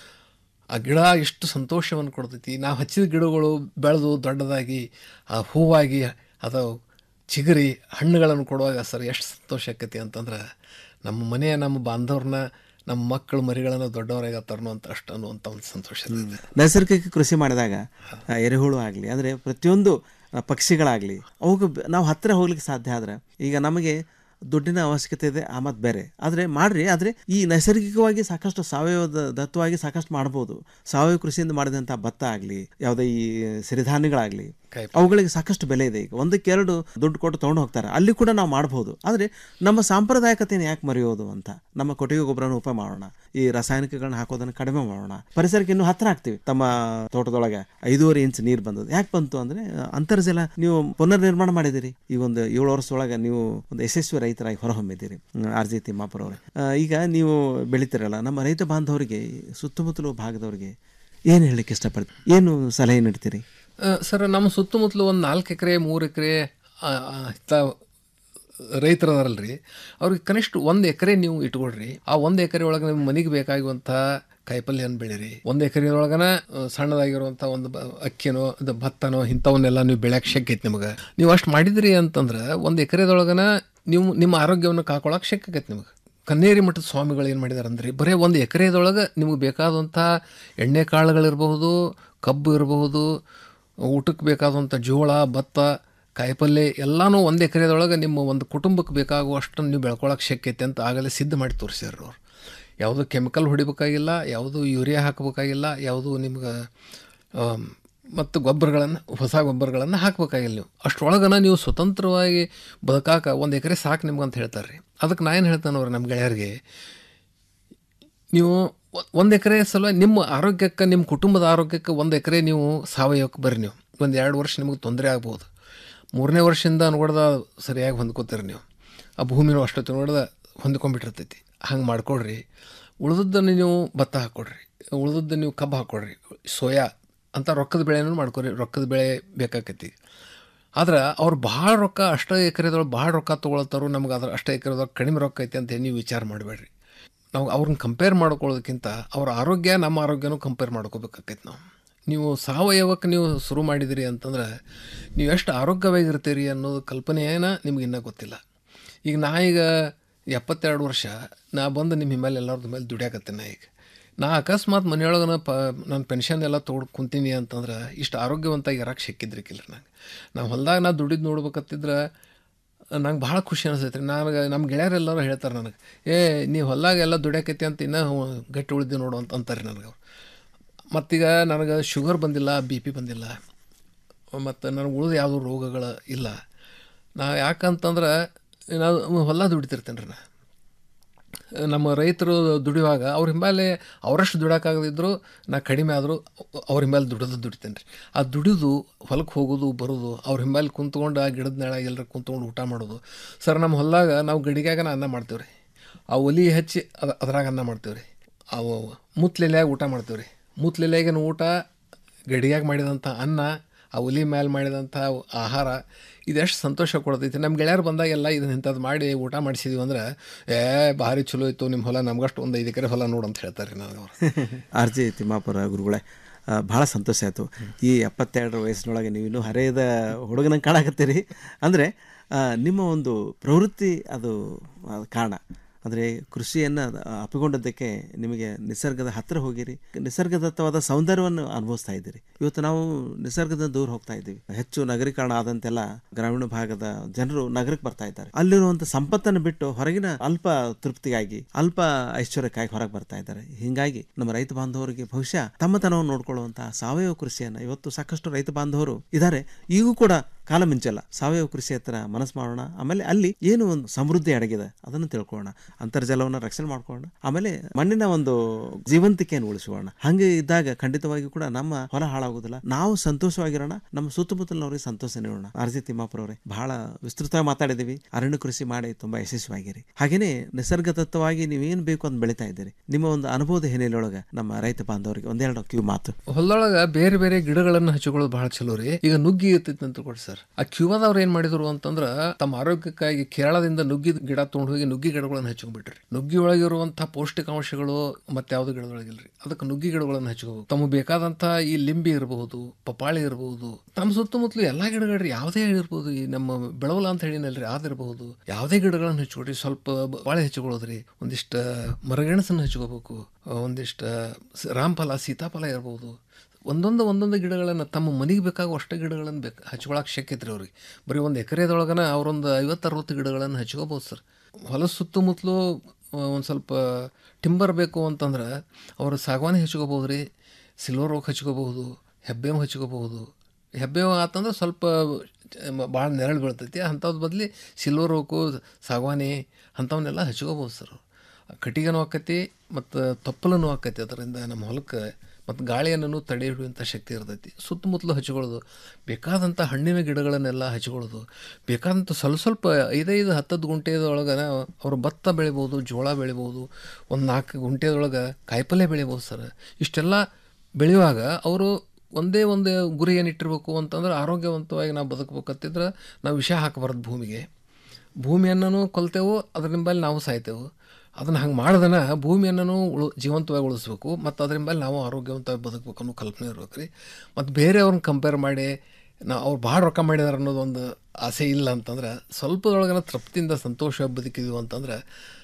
ಆ ಗಿಡ ಎಷ್ಟು ಸಂತೋಷವನ್ನು ಕೊಡ್ತೈತಿ ನಾವು ಹಚ್ಚಿದ ಗಿಡಗಳು ಬೆಳೆದು ದೊಡ್ಡದಾಗಿ ಆ ಹೂವಾಗಿ ಅದು ಚಿಗುರಿ ಹಣ್ಣುಗಳನ್ನು ಕೊಡುವಾಗ ಸರ್ ಎಷ್ಟು ಸಂತೋಷ ಆಕೈತಿ ಅಂತಂದ್ರೆ ನಮ್ಮ ಮನೆಯ ನಮ್ಮ ಬಾಂಧವ್ರನ್ನ ನಮ್ಮ ಮಕ್ಕಳು ಮರಿಗಳನ್ನು ದೊಡ್ಡವರಾಗತ್ತಾರನೋ ಅಂತ ಅಷ್ಟು ಅನ್ನುವಂಥ ಒಂದು ಸಂತೋಷ ಇರ್ತೈತೆ ನೈಸರ್ಗಿಕ ಕೃಷಿ ಮಾಡಿದಾಗ ಆ, ಎರೆಹುಳು ಆಗಲಿ ಅಂದರೆ ಪ್ರತಿಯೊಂದು ಆ, ಪಕ್ಷಿಗಳಾಗಲಿ ಅವಕ್ಕೆ ಬ- ನಾವು ಹತ್ತಿರ ಹೋಗ್ಲಿಕ್ಕೆ ಸಾಧ್ಯ ಆದ್ರೆ ಈಗ ನಮಗೆ ದುಡ್ಡಿನ ಅವಶ್ಯಕತೆ ಇದೆ ಆ ಮತ್ತು ಬೇರೆ ಆದರೆ ಮಾಡ್ರಿ ಆದರೆ ಈ ನೈಸರ್ಗಿಕವಾಗಿ ಸಾಕಷ್ಟು ಸಾವಯವ ದ- ದತ್ತವಾಗಿ ಸಾಕಷ್ಟು ಮಾಡ್ಬೋದು ಸಾವಯವ ಕೃಷಿಯಿಂದ ಮಾಡಿದಂಥ ಭತ್ತ ಆಗಲಿ ಯಾವುದೇ ಈ ಸಿರಿಧಾನ್ಯಗಳಾಗಲಿ ಅವುಗಳಿಗೆ ಸಾಕಷ್ಟು ಬೆಲೆ ಇದೆ ಈಗ ಒಂದಕ್ಕೆ ಎರಡು ದುಡ್ಡು ಕೊಟ್ಟು ತೊಗೊಂಡು ಹೋಗ್ತಾರೆ ಅಲ್ಲಿ ಕೂಡ ನಾವು ಮಾಡ್ಬೋದು ಆದರೆ ನಮ್ಮ ಸಾಂಪ್ರದಾಯಿಕತೆಯನ್ನು ಯಾಕೆ ಮರೆಯೋದು ಅಂತ ನಮ್ಮ ಕೊಟ್ಟಿಗೆ ಗೊಬ್ಬರನ ಉಪಯೋಗ ಮಾಡೋಣ ಈ ರಾಸಾಯನಿಕಗಳನ್ನ ಹಾಕೋದನ್ನು ಕಡಿಮೆ ಮಾಡೋಣ ಪರಿಸರಕ್ಕೆ ಇನ್ನೂ ಹತ್ತಿರ ಆಗ್ತೀವಿ ತಮ್ಮ ತೋಟದೊಳಗೆ ಐದೂವರೆ ಇಂಚ್ ನೀರು ಬಂದದ್ದು ಯಾಕೆ ಬಂತು ಅಂದರೆ ಅಂತರ್ಜಲ ನೀವು ಪುನರ್ ನಿರ್ಮಾಣ ಮಾಡಿದಿರಿ ಈ ಒಂದು ಏಳು ವರ್ಷದೊಳಗೆ ನೀವು ಒಂದು ಯಶಸ್ವಿ ರೈತರಾಗಿ ಹೊರಹೊಮ್ಮಿದ್ದೀರಿ ಆರ್ ಜಿ ತಿಮ್ಮಾಪುರ ಅವರೇ ಈಗ ನೀವು ಬೆಳಿತೀರಲ್ಲ ನಮ್ಮ ರೈತ ಬಾಂಧವರಿಗೆ ಸುತ್ತಮುತ್ತಲು ಭಾಗದವರಿಗೆ ಏನು ಹೇಳಲಿಕ್ಕೆ ಇಷ್ಟಪಡ್ತೀರಿ ಏನು ಸಲಹೆ ನೀಡ್ತೀರಿ ಆ, ಸರ್ ನಮ್ಮ ಸುತ್ತಮುತ್ತಲು ಒಂದು ನಾಲ್ಕು ಎಕರೆ ಮೂರು ಎಕರೆ ಹಿತ್ತ ರೈತರು ಅದಾರಲ್ರಿ ಅವ್ರಿಗೆ ಕನಿಷ್ಠ ಒಂದು ಎಕರೆ ನೀವು ಇಟ್ಕೊಳ್ರಿ ಆ ಒಂದು ಎಕರೆ ಒಳಗೆ ನಿಮ್ಮ ಮನೆಗೆ ಬೇಕಾಗುವಂಥ ಕಾಯಿಪಲ್ಯನ ಬೆಳೀರಿ ಒಂದು ಎಕರೆ ಒಳಗನ ಆ, ಸಣ್ಣದಾಗಿರುವಂಥ ಒಂದು ಬ- ಅಕ್ಕಿನೋ ಇದು ಭತ್ತನೋ ಇಂಥವನ್ನೆಲ್ಲ ನೀವು ಬೆಳೆಯಕ್ಕೆ ಶಕ್ಯ ಐತೆ ನಿಮಗೆ ನೀವು ಅಷ್ಟು ಮಾಡಿದ್ರಿ ಅಂತಂದ್ರೆ ಒಂದು ಎಕರೆದೊಳಗನ ನೀವು ನಿಮ್ಮ ಆರೋಗ್ಯವನ್ನು ಕಾಕೊಳಕ್ಕೆ ಶಕ್ಯ ಆಗೈತೆ ನಿಮಗೆ ಕನ್ನೇರಿ ಮಠದ ಸ್ವಾಮಿಗಳು ಏನು ಮಾಡಿದಾರೆ ಅಂದ್ರೆ ಬರೀ ಒಂದು ಎಕರೆದೊಳಗೆ ನಿಮಗೆ ಬೇಕಾದಂಥ ಎಣ್ಣೆ ಕಾಳುಗಳಿರಬಹುದು ಕಬ್ಬು ಇರಬಹುದು ಊಟಕ್ಕೆ ಬೇಕಾದಂಥ ಜೋಳ ಭತ್ತ ಕಾಯಿಪಲ್ಯ ಎಲ್ಲನೂ ಒಂದು ಎಕರೆದೊಳಗೆ ನಿಮ್ಮ ಒಂದು ಕುಟುಂಬಕ್ಕೆ ಬೇಕಾಗುವಷ್ಟನ್ನು ನೀವು ಬೆಳ್ಕೊಳಕ್ಕೆ ಶಕ್ಯ ಐತೆ ಅಂತ ಆಗಲೇ ಸಿದ್ಧ ಮಾಡಿ ತೋರಿಸ್ಯಾರ ಅವ್ರು ಯಾವುದೂ ಕೆಮಿಕಲ್ ಹೊಡಿಬೇಕಾಗಿಲ್ಲ ಯಾವುದೂ ಯೂರಿಯಾ ಹಾಕಬೇಕಾಗಿಲ್ಲ ಯಾವುದೂ ನಿಮ್ಗೆ ಆಮ್, ಮತ್ತು ಗೊಬ್ಬರಗಳನ್ನು ಹೊಸ ಗೊಬ್ಬರಗಳನ್ನು ಹಾಕಬೇಕಾಗಿಲ್ಲ ನೀವು ಅಷ್ಟರೊಳಗನ ನೀವು ಸ್ವತಂತ್ರವಾಗಿ ಬದುಕಾಕ ಒಂದು ಎಕರೆ ಸಾಕು ನಿಮ್ಗೆ ಅಂತ ಹೇಳ್ತಾರೆ ರೀ ಅದಕ್ಕೆ ನಾ ಏನು ಹೇಳ್ತಾನೆ ಅವ್ರು ನಮ್ಮ ಗೆಳೆಯರಿಗೆ ನೀವು ಒಂದು ಎಕರೆ ಸಲ ನಿಮ್ಮ ಆರೋಗ್ಯಕ್ಕೆ ನಿಮ್ಮ ಕುಟುಂಬದ ಆರೋಗ್ಯಕ್ಕೆ ಒಂದು ಎಕರೆ ನೀವು ಸಾವಯವಕ್ಕೆ ಬರ್ರಿ ನೀವು ಒಂದು ಎರಡು ವರ್ಷ ನಿಮಗೆ ತೊಂದರೆ ಆಗ್ಬೋದು ಮೂರನೇ ವರ್ಷದಿಂದ ನೋಡ್ದ ಸರಿಯಾಗಿ ಹೊಂದ್ಕೋತೀರಿ ನೀವು ಆ ಭೂಮಿನೂ ಅಷ್ಟೊತ್ತು ನೋಡ್ದ ಹೊಂದ್ಕೊಂಡ್ಬಿಟ್ಟಿರ್ತೈತಿ ಹಂಗೆ ಮಾಡ್ಕೊಡ್ರಿ ಉಳಿದದ್ದನ್ನು ನೀವು ಭತ್ತ ಹಾಕ್ಕೊಡ್ರಿ ಉಳಿದದ್ದು ನೀವು ಕಬ್ಬು ಹಾಕ್ಕೊಡ್ರಿ ಸೋಯಾ ಅಂತ ರೊಕ್ಕದ ಬೆಳೆನೂ ಮಾಡ್ಕೊರಿ ರೊಕ್ಕದ ಬೆಳೆ ಬೇಕಾಕೈತಿ ಆದ್ರೆ ಅವ್ರು ಭಾಳ ರೊಕ್ಕ ಅಷ್ಟು ಎಕರೆದೊಳಗೆ ಭಾಳ ರೊಕ್ಕ ತೊಗೊಳತ್ತಾರು ನಮ್ಗೆ ಅದ್ರ ಅಷ್ಟು ಎಕರೆದೊಳಗೆ ಕಡಿಮೆ ರೊಕ್ಕ ಐತೆ ಅಂತ ನೀವು ವಿಚಾರ ಮಾಡಬೇಡ್ರಿ ನಾವು ಅವ್ರನ್ನ ಕಂಪೇರ್ ಮಾಡ್ಕೊಳ್ಳೋದಕ್ಕಿಂತ ಅವ್ರ ಆರೋಗ್ಯ ನಮ್ಮ ಆರೋಗ್ಯನೂ ಕಂಪೇರ್ ಮಾಡ್ಕೋಬೇಕಾಕೈತೆ ನಾವು ನೀವು ಸಾವಯವಕ್ಕೆ ನೀವು ಶುರು ಮಾಡಿದಿರಿ ಅಂತಂದ್ರೆ ನೀವು ಎಷ್ಟು ಆರೋಗ್ಯವಾಗಿರ್ತೀರಿ ಅನ್ನೋದು ಕಲ್ಪನೆಯೇನ ನಿಮ್ಗೆ ಇನ್ನೂ ಗೊತ್ತಿಲ್ಲ ಈಗ ನಾ ಈಗ ಎಪ್ಪತ್ತೆರಡು ವರ್ಷ ನಾ ಬಂದು ನಿಮ್ಮ ಮೇಲೆ ಎಲ್ಲರದ್ದು ಮೇಲೆ ದುಡಿಯಾಕತ್ತೀನಿ ನಾ ಈಗ ನಾ ಅಕಸ್ಮಾತ್ ಮನೆಯೊಳಗನ ಪ ನಾನು ಪೆನ್ಷನ್ ಎಲ್ಲ ತೊಗೊಂಡು ಕುಂತೀನಿ ಅಂತಂದ್ರೆ ಇಷ್ಟು ಆರೋಗ್ಯವಂತಾಗಿ ಇರಕ್ಕೆ ಸಿಕ್ಕಿದ್ರಿಕಿಲ್ಲ ನಂಗೆ ನಾವು ಹೊಲ್ದಾಗ ನಾ ದುಡಿದು ನೋಡ್ಬೇಕತ್ತಿದ್ರೆ ನಂಗೆ ಭಾಳ ಖುಷಿ ಅನಿಸ್ತೈತೆ ರೀ ನನಗೆ ನಮ್ಮ ಗೆಳೆಯರೆಲ್ಲರೂ ಹೇಳ್ತಾರೆ ನನಗೆ ಏ ನೀವು ಹೊಲ್ದಾಗ ಎಲ್ಲ ದುಡಿಯಾಕೈತಿ ಅಂತ ಇನ್ನೂ ಗಟ್ಟಿ ಉಳಿದಿ ನೋಡು ಅಂತ ಅಂತಾರೆ ನನಗೆ ಅವ್ರು ಮತ್ತೀಗ ನನಗೆ ಶುಗರ್ ಬಂದಿಲ್ಲ ಬಿ ಪಿ ಬಂದಿಲ್ಲ ಮತ್ತು ನನಗೆ ಉಳಿದ ಯಾವುದೂ ರೋಗಗಳು ಇಲ್ಲ ನಾ ಯಾಕಂತಂದ್ರೆ ನಾವು ಹೊಲ ದುಡಿತಿರ್ತೇನೆ ರೀ ನಾ ನಮ್ಮ ರೈತರು ದುಡಿಯುವಾಗ ಅವ್ರ ಹಿಂಬಾಲೆ ಅವರಷ್ಟು ದುಡಿಯೋಕ್ಕಾಗದಿದ್ರು ನಾ ಕಡಿಮೆ ಆದರೂ ಅವ್ರ ಹಿಂಬಾಲೆ ದುಡಿದು ದುಡಿತೇನೆ ರೀ ಆ ದುಡಿದು ಹೊಲಕ್ಕೆ ಹೋಗೋದು ಬರೋದು ಅವ್ರ ಹಿಂಬಾಲೆ ಕುಂತ್ಕೊಂಡು ಆ ಗಿಡದ ನೆಳ ಎಲ್ಲರ ಕುಂತ್ಕೊಂಡು ಊಟ ಮಾಡೋದು ಸರ್ ನಮ್ಮ ಹೊಲದಾಗ ನಾವು ಗಡಿಗ್ಯಾಗ ಅನ್ನ ಮಾಡ್ತೇವೆ ರೀ ಆ ಒಲಿ ಹಚ್ಚಿ ಅದ ಅದ್ರಾಗ ಅನ್ನ ಮಾಡ್ತೇವೆ ರೀ ಅವು ಮುತ್ಲೆಲ್ಯಾಗ ಊಟ ಮಾಡ್ತೇವೆ ರೀ ಮುತ್ಲೆಲ್ಯಾಗಿನ ಊಟ ಗಡಿಗ್ಯಾಗ ಮಾಡಿದಂಥ ಅನ್ನ ಆ ಒಲಿ ಮೇಲೆ ಮಾಡಿದಂಥ ಆಹಾರ ಇದೆಷ್ಟು ಸಂತೋಷ ಕೊಡ್ತೈತಿ ನಮ್ಮ ಗೆಳೆಯರು ಬಂದಾಗೆಲ್ಲ ಇದನ್ನ ಇಂಥದ್ದು ಮಾಡಿ ಊಟ ಮಾಡಿಸಿದ್ವಿ ಅಂದ್ರೆ ಏ ಭಾರಿ ಚಲೋ ಇತ್ತು ನಿಮ್ಮ ಹೊಲ ನಮ್ಗಷ್ಟು ಒಂದು ಐದು ಎಕರೆ ಹೊಲ ನೋಡು ಅಂತ ಹೇಳ್ತಾರೆ ರೀ ನನಗೆ ಅವ್ರು ಆರ್ ಜಿ ತಿಮ್ಮಾಪುರ ಗುರುಗಳೇ ಆ, ಭಾಳ ಸಂತೋಷ ಆಯಿತು ಈ ಎಪ್ಪತ್ತೆರಡರ ವಯಸ್ಸಿನೊಳಗೆ ನೀವು ಇನ್ನೂ ಹರೆಯದ ಹುಡುಗನಂಗೆ ಕಾಣಕತ್ತೀರಿ ಅಂದರೆ ನಿಮ್ಮ ಒಂದು ಪ್ರವೃತ್ತಿ ಅದು ಆ, ಕಾರಣ ಅಂದರೆ ಕೃಷಿಯನ್ನು ಅಪ್ಪಿಕೊಂಡದ್ದಕ್ಕೆ ನಿಮಗೆ ನಿಸರ್ಗದ ಹತ್ತಿರ ಹೋಗಿರಿ ನಿಸರ್ಗದತ್ತವಾದ ಸೌಂದರ್ಯವನ್ನು ಅನುಭವಿಸ್ತಾ ಇದ್ದೀರಿ ಇವತ್ತು ನಾವು ನಿಸರ್ಗದಿಂದ ದೂರ ಹೋಗ್ತಾ ಇದ್ದೀವಿ ಹೆಚ್ಚು ನಗರೀಕರಣ ಆದಂತೆಲ್ಲ ಗ್ರಾಮೀಣ ಭಾಗದ ಜನರು ನಗರಕ್ಕೆ ಬರ್ತಾ ಇದ್ದಾರೆ ಅಲ್ಲಿರುವಂಥ ಸಂಪತ್ತನ್ನು ಬಿಟ್ಟು ಹೊರಗಿನ ಅಲ್ಪ ತೃಪ್ತಿಗಾಗಿ ಅಲ್ಪ ಐಶ್ವರ್ಯಕ್ಕಾಗಿ ಹೊರಗೆ ಬರ್ತಾ ಇದ್ದಾರೆ ಹೀಗಾಗಿ ನಮ್ಮ ರೈತ ಬಾಂಧವರಿಗೆ ಬಹುಶಃ ತಮ್ಮತನವನ್ನು ನೋಡ್ಕೊಳ್ಳುವಂತಹ ಸಾವಯವ ಕೃಷಿಯನ್ನು ಇವತ್ತು ಸಾಕಷ್ಟು ರೈತ ಬಾಂಧವರು ಇದ್ದಾರೆ ಈಗೂ ಕೂಡ ಕಾಲ ಮಿಂಚಲ್ಲ ಸಾವಯವ ಕೃಷಿ ಹತ್ರ ಮನಸ್ಸು ಮಾಡೋಣ ಆಮೇಲೆ ಅಲ್ಲಿ ಏನು ಒಂದು ಸಮೃದ್ಧಿ ಅಡಗಿದೆ ಅದನ್ನು ತಿಳ್ಕೊಳ್ಳೋಣ ಅಂತರ್ಜಲವನ್ನು ರಕ್ಷಣೆ ಮಾಡ್ಕೊಳ್ಳೋಣ ಆಮೇಲೆ ಮಣ್ಣಿನ ಒಂದು ಜೀವಂತಿಕೆಯನ್ನು ಉಳಿಸೋಣ ಹಂಗೆ ಇದ್ದಾಗ ಖಂಡಿತವಾಗಿ ಕೂಡ ನಮ್ಮ ಹೊಲ ಹಾಳಾಗೋದಿಲ್ಲ ನಾವು ಸಂತೋಷವಾಗಿರೋಣ ನಮ್ಮ ಸುತ್ತಮುತ್ತಲಿನವ್ರಿಗೆ ಸಂತೋಷ ನೀಡೋಣ ಆರ್ಜಿ ತಿಮ್ಮಾಪುರ ಅವರೇ ಬಹಳ ವಿಸ್ತೃತವಾಗಿ ಮಾತಾಡಿದೀವಿ ಅರಣ್ಯ ಕೃಷಿ ಮಾಡಿ ತುಂಬಾ ಯಶಸ್ವಿಯಾಗಿರಿ ಹಾಗೇನೆ ನಿಸರ್ಗದತ್ತವಾಗಿ ನೀವೇನು ಬೇಕು ಅಂತ ಬೆಳಿತಾ ಇದ್ದೀರಿ ನಿಮ್ಮ ಒಂದು ಅನುಭವದ ಹಿನ್ನೆಲೆಯೊಳಗೆ ನಮ್ಮ ರೈತ ಬಾಂಧವರಿಗೆ ಒಂದೆರಡು ಕಿವಿ ಮಾತು ಹೊಲದೊಳಗ ಬೇರೆ ಬೇರೆ ಗಿಡಗಳನ್ನು ಹಚ್ಕೊಳ್ಳೋದು ಬಹಳ ಚಲೋ ರೀ ಈಗ ನುಗ್ಗಿ ಇರ್ತೈತಿ ಅಂತ ಕೊಡಿ ಸರ್ ಆ ಕ್ಯೂಬಾದವ್ರು ಏನ್ ಮಾಡಿದ್ರು ಅಂತಂದ್ರ ತಮ್ಮ ಆರೋಗ್ಯಕ್ಕಾಗಿ ಕೇರಳದಿಂದ ನುಗ್ಗಿ ಗಿಡ ತೊಗೊಂಡು ಹೋಗಿ ನುಗ್ಗಿ ಗಿಡಗಳನ್ನು ಹಚ್ಕೊಂಡ್ಬಿಟ್ರಿ ನುಗ್ಗಿ ಒಳಗಿರುವಂತಹ ಪೌಷ್ಟಿಕಾಂಶಗಳು ಮತ್ತೆ ಯಾವ್ದು ಗಿಡದೊಳಗಿಲ್ರಿ ಅದಕ್ಕೆ ನುಗ್ಗಿ ಗಿಡಗಳನ್ನು ಹಚ್ಕೋಬೇಕು ತಮಗೆ ಬೇಕಾದಂತ ಈ ಲಿಂಬಿ ಇರಬಹುದು ಪಪಾಳಿ ಇರಬಹುದು ತಮ್ಮ ಸುತ್ತಮುತ್ತಲು ಎಲ್ಲಾ ಗಿಡಗಳ್ರಿ ಯಾವುದೇ ಇರ್ಬೋದು ಈ ನಮ್ಮ ಬೆಳವಲ ಅಂತ ಹೇಳಿನಲ್ರಿ ಅದಿರಬಹುದು ಯಾವುದೇ ಗಿಡಗಳನ್ನು ಹಚ್ಕೊಡ್ರಿ ಸ್ವಲ್ಪ ಬಾಳೆ ಹಚ್ಕೊಳ್ಳೋದ್ರಿ ಒಂದಿಷ್ಟ ಮರಗೆಣಸನ್ನು ಹಚ್ಕೋಬೇಕು ಒಂದಿಷ್ಟ ಸ- ರಾಮಫಲ ಸೀತಾಫಲ ಇರ್ಬೋದು ಒಂದೊಂದು ಒಂದೊಂದು ಗಿಡಗಳನ್ನು ತಮ್ಮ ಮನೆಗೆ ಬೇಕಾಗೋ ಅಷ್ಟೇ ಗಿಡಗಳನ್ನು ಬೇಕು ಹಚ್ಕೊಳಕ್ಕೆ ಶಕ್ಯತ್ರಿ ಅವ್ರಿಗೆ ಬರೀ ಒಂದು ಎಕರೆದೊಳಗನ ಅವರೊಂದು ಐವತ್ತರವತ್ತು ಗಿಡಗಳನ್ನು ಹಚ್ಕೋಬೋದು ಸರ್ ಹೊಲ ಸುತ್ತಮುತ್ತಲು ಒಂದು ಸ್ವಲ್ಪ ಟಿಂಬರ್ ಬೇಕು ಅಂತಂದ್ರೆ ಅವರು ಸಾಗವಾನಿ ಹಚ್ಕೋಬೋದು ರೀ ಸಿಲ್ವರ್ ಓಕ್ ಹಚ್ಕೋಬಹುದು ಹೆಬ್ಬೇವು ಹಚ್ಕೋಬಹುದು ಹೆಬ್ಬೇವು ಆತಂದ್ರೆ ಸ್ವಲ್ಪ ಭಾಳ ನೆರಳು ಬೀಳ್ತೈತಿ ಅಂಥದ್ದು ಬದಲಿ ಸಿಲ್ವರ್ ಓಕು ಸಾಗವಾನಿ ಅಂಥವನ್ನೆಲ್ಲ ಹಚ್ಕೋಬೋದು ಸರ್ ಕಟ್ಟಿಗೆನೂ ಆಕತಿ ಮತ್ತು ತಪ್ಪಲೂ ಆಕತಿ ಅದರಿಂದ ನಮ್ಮ ಹೊಲಕ್ಕೆ ಮತ್ತು ಗಾಳಿಯನ್ನು ತಡೆ ಹಿಡಿಯುವಂಥ ಶಕ್ತಿ ಇರ್ತೈತಿ ಸುತ್ತಮುತ್ತಲು ಹಚ್ಕೊಳ್ಳೋದು ಬೇಕಾದಂಥ ಹಣ್ಣಿನ ಗಿಡಗಳನ್ನೆಲ್ಲ ಹಚ್ಕೊಳ್ಳೋದು ಬೇಕಾದಂಥ ಸ್ವಲ್ಪ ಸ್ವಲ್ಪ ಐದೈದು ಹತ್ತತ್ತು ಗುಂಟೆದೊಳಗೆ ಅವರು ಭತ್ತ ಬೆಳಿಬೋದು ಜೋಳ ಬೆಳಿಬೋದು ಒಂದು ನಾಲ್ಕು ಗುಂಟೆದೊಳಗೆ ಕಾಯಿಪಲ್ಯ ಬೆಳಿಬೋದು ಸರ್ ಇಷ್ಟೆಲ್ಲ ಬೆಳೆಯುವಾಗ ಅವರು ಒಂದೇ ಒಂದು ಗುರಿ ಏನಿಟ್ಟಿರ್ಬೇಕು ಅಂತಂದ್ರೆ ಆರೋಗ್ಯವಂತವಾಗಿ ನಾವು ಬದುಕಬೇಕಂತಿದ್ರೆ ನಾವು ವಿಷ ಹಾಕಬಾರ್ದು ಭೂಮಿಗೆ ಭೂಮಿಯನ್ನು ಕೊಲ್ತೇವು ಅದ್ರ ನಿಂಬಲ್ಲಿ ನಾವು ಸಾಯ್ತೇವೆ ಅದನ್ನು ಹಂಗೆ ಮಾಡ್ದನ ಭೂಮಿಯನ್ನು ಉಳು ಜೀವಂತವಾಗಿ ಉಳಿಸ್ಬೇಕು ಮತ್ತು ಅದ್ರ ಮೇಲೆ ನಾವು ಆರೋಗ್ಯವಂತವಾಗಿ ಬದುಕಬೇಕು ಅನ್ನೋ ಕಲ್ಪನೆ ಇರ್ಬೇಕು ರೀ ಮತ್ತು ಬೇರೆಯವ್ರನ್ನ ಕಂಪೇರ್ ಮಾಡಿ ನಾವು ಅವ್ರು ಭಾಳ ರೊಕ್ಕ ಮಾಡಿದಾರೆ ಅನ್ನೋದೊಂದು ಆಸೆ ಇಲ್ಲ ಅಂತಂದ್ರೆ ಸ್ವಲ್ಪದೊಳಗನ ತೃಪ್ತಿಯಿಂದ ಸಂತೋಷ ಬದುಕಿದ್ವಿ ಅಂತಂದ್ರೆ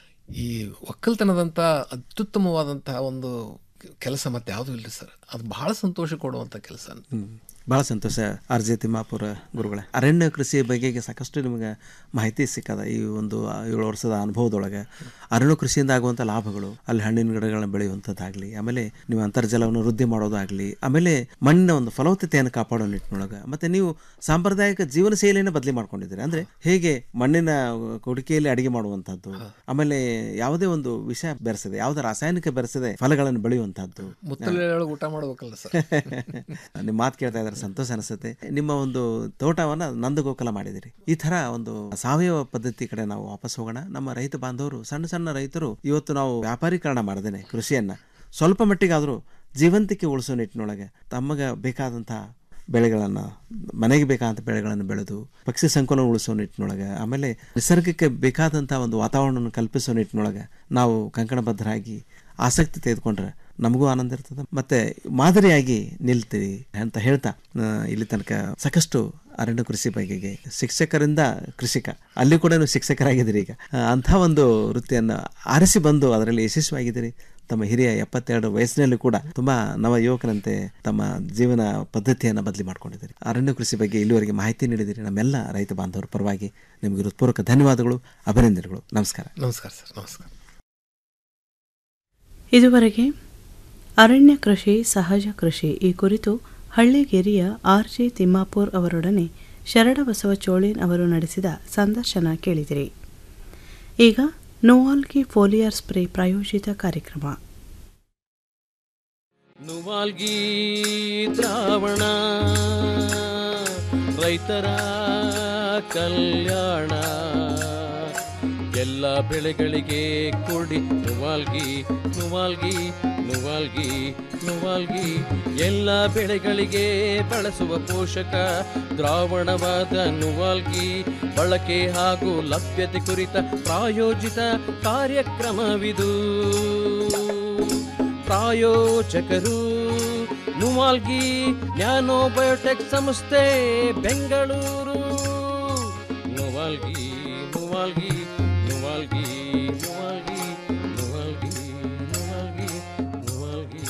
ಈ ಒಕ್ಕಲ್ತನದಂಥ ಅತ್ಯುತ್ತಮವಾದಂಥ ಒಂದು ಕೆಲಸ ಮತ್ತೆ ಯಾವುದೂ ಇಲ್ಲ ಸರ್ ಅದು ಭಾಳ ಸಂತೋಷ ಕೊಡುವಂಥ ಕೆಲಸ ಭಾಳ ಸಂತೋಷ ಆರ್ ಜೆ ತಿಮ್ಮಾಪುರ ಗುರುಗಳೇ ಅರಣ್ಯ ಕೃಷಿ ಬಗೆಗೆ ಸಾಕಷ್ಟು ನಿಮಗೆ ಮಾಹಿತಿ ಸಿಕ್ಕದ ಈ ಒಂದು ಏಳು ವರ್ಷದ ಅನುಭವದೊಳಗೆ ಅರಣ್ಯ ಕೃಷಿಯಿಂದ ಆಗುವಂಥ ಲಾಭಗಳು ಅಲ್ಲಿ ಹಣ್ಣಿನ ಗಿಡಗಳನ್ನ ಬೆಳೆಯುವಂಥದ್ದಾಗಲಿ ಆಮೇಲೆ ನೀವು ಅಂತರ್ಜಲವನ್ನು ವೃದ್ಧಿ ಮಾಡೋದಾಗಲಿ ಆಮೇಲೆ ಮಣ್ಣಿನ ಒಂದು ಫಲವತ್ತತೆಯನ್ನು ಕಾಪಾಡೋ ನಿಟ್ಟಿನೊಳಗೆ ಮತ್ತು ನೀವು ಸಾಂಪ್ರದಾಯಿಕ ಜೀವನ ಶೈಲಿಯನ್ನು ಬದಲಿ ಮಾಡ್ಕೊಂಡಿದ್ದೀರಿ ಅಂದರೆ ಹೇಗೆ ಮಣ್ಣಿನ ಕೊಡಿಕೆಯಲ್ಲಿ ಅಡಿಗೆ ಮಾಡುವಂಥದ್ದು ಆಮೇಲೆ ಯಾವುದೇ ಒಂದು ವಿಷ ಬೆರೆಸದೆ ಯಾವುದೇ ರಾಸಾಯನಿಕ ಬೆರೆಸದೆ ಫಲಗಳನ್ನು ಬೆಳೆಯುವಂಥದ್ದು ಮುತ್ತಲೆ ಊಟ ಮಾಡ್ಬೇಕಲ್ಲ ಸರ್ ನಿಮ್ಮ ಮಾತು ಕೇಳ್ತಾ ಇದ್ದಾರೆ ಸಂತೋಷ ಅನಿಸುತ್ತೆ ನಿಮ್ಮ ಒಂದು ತೋಟವನ್ನ ನಂದು ಗೋಕುಲ ಮಾಡಿದಿರಿ ಈ ತರ ಒಂದು ಸಾವಯವ ಪದ್ಧತಿ ಕಡೆ ನಾವು ವಾಪಸ್ ಹೋಗೋಣ ನಮ್ಮ ರೈತ ಬಾಂಧವರು ಸಣ್ಣ ಸಣ್ಣ ರೈತರು ಇವತ್ತು ನಾವು ವ್ಯಾಪಾರೀಕರಣ ಮಾಡದೇನೆ ಕೃಷಿಯನ್ನ ಸ್ವಲ್ಪ ಮಟ್ಟಿಗಾದರೂ ಜೀವಂತಿಕೆ ಉಳಿಸೋ ನಿಟ್ಟಿನೊಳಗೆ ತಮಗೆ ಬೇಕಾದಂಥ ಬೆಳೆಗಳನ್ನು ಮನೆಗೆ ಬೇಕಾದಂಥ ಬೆಳೆಗಳನ್ನು ಬೆಳೆದು ಪಕ್ಷಿ ಸಂಕುಲ ಉಳಿಸೋ ನಿಟ್ಟಿನೊಳಗೆ ಆಮೇಲೆ ನಿಸರ್ಗಕ್ಕೆ ಬೇಕಾದಂಥ ಒಂದು ವಾತಾವರಣವನ್ನು ಕಲ್ಪಿಸೋ ನಿಟ್ಟಿನೊಳಗೆ ನಾವು ಕಂಕಣಬದ್ಧರಾಗಿ ಆಸಕ್ತಿ ತೆಗೆದುಕೊಂಡ್ರೆ ನಮಗೂ ಆನಂದ ಇರ್ತದೆ ಮತ್ತೆ ಮಾದರಿಯಾಗಿ ನಿಲ್ತೀವಿ ಅಂತ ಹೇಳ್ತಾ ಆ, ಇಲ್ಲಿ ತನಕ ಸಾಕಷ್ಟು ಅರಣ್ಯ ಕೃಷಿ ಬಗೆಗೆ ಶಿಕ್ಷಕರಿಂದ ಕೃಷಿಕ ಅಲ್ಲಿ ಕೂಡ ನೀವು ಶಿಕ್ಷಕರಾಗಿದ್ದೀರಿ ಈಗ ಆ, ಅಂಥ ಒಂದು ವೃತ್ತಿಯನ್ನು ಆರಿಸಿ ಬಂದು ಅದರಲ್ಲಿ ಯಶಸ್ವಿಯಾಗಿದ್ದೀರಿ ತಮ್ಮ ಹಿರಿಯ ಎಪ್ಪತ್ತೆರಡು ವಯಸ್ಸಿನಲ್ಲಿ ಕೂಡ ತುಂಬಾ ನವ ಯುವಕರಂತೆ ತಮ್ಮ ಜೀವನ ಪದ್ಧತಿಯನ್ನು ಬದಲಿ ಮಾಡ್ಕೊಂಡಿದ್ದೀರಿ ಅರಣ್ಯ ಕೃಷಿ ಬಗ್ಗೆ ಇಲ್ಲಿವರೆಗೆ ಮಾಹಿತಿ ನೀಡಿದಿರಿ ನಮ್ಮೆಲ್ಲ ರೈತ ಬಾಂಧವರ ಪರವಾಗಿ ನಿಮಗೆ ಹೃತ್ಪೂರ್ವಕ ಧನ್ಯವಾದಗಳು ಅಭಿನಂದನೆಗಳು ನಮಸ್ಕಾರ ನಮಸ್ಕಾರ ಸರ್ ನಮಸ್ಕಾರ ಇದುವರೆಗೆ ಅರಣ್ಯ ಕೃಷಿ ಸಹಜ ಕೃಷಿ ಈ ಕುರಿತು ಹಳ್ಳಿಗೇರಿಯ ಆರ್ ಜೆ ತಿಮ್ಮಾಪುರ್ ಅವರೊಡನೆ ಶರಣಬಸವ ಚೋಳೇನ್ ಅವರು ನಡೆಸಿದ ಸಂದರ್ಶನ ಕೇಳಿದಿರಿ ಈಗ ನೋವಾಲ್ಗಿ ಫೋಲಿಯರ್ ಸ್ಪ್ರೇ ಪ್ರಾಯೋಜಿತ ಕಾರ್ಯಕ್ರಮ ನುವಾಲ್ಗಿ ದ್ರಾವಣ ರೈತರ ಕಲ್ಯಾಣ ಎಲ್ಲ ಬೆಳೆಗಳಿಗೆ ಕೊಡಿ ನುವಾಲ್ಗಿ ನುವಾಲ್ಗಿ ನುವಾಲ್ಗಿ ನುವಾಲ್ಗಿ ಎಲ್ಲ ಬೆಳೆಗಳಿಗೆ ಬಳಸುವ ಪೋಷಕ ದ್ರಾವಣವಾದ ನುವಾಲ್ಗಿ ಬಳಕೆ ಹಾಗೂ ಲಭ್ಯತೆ ಕುರಿತ ಪ್ರಾಯೋಜಿತ ಕಾರ್ಯಕ್ರಮವಿದು ಪ್ರಾಯೋಜಕರು ನುವಾಲ್ಗಿ ನ್ಯಾನೋ ಬಯೋಟೆಕ್ ಸಂಸ್ಥೆ ಬೆಂಗಳೂರು ನುವಾಲ್ಗಿ ನುವಾಲ್ಗಿ ನುವಾಲ್ಗಿ ನುವಾಲ್ಗಿ ನುವಾಲ್ಗಿ ನುವಾಲ್ಗಿ ನುವಾಲ್ಗಿ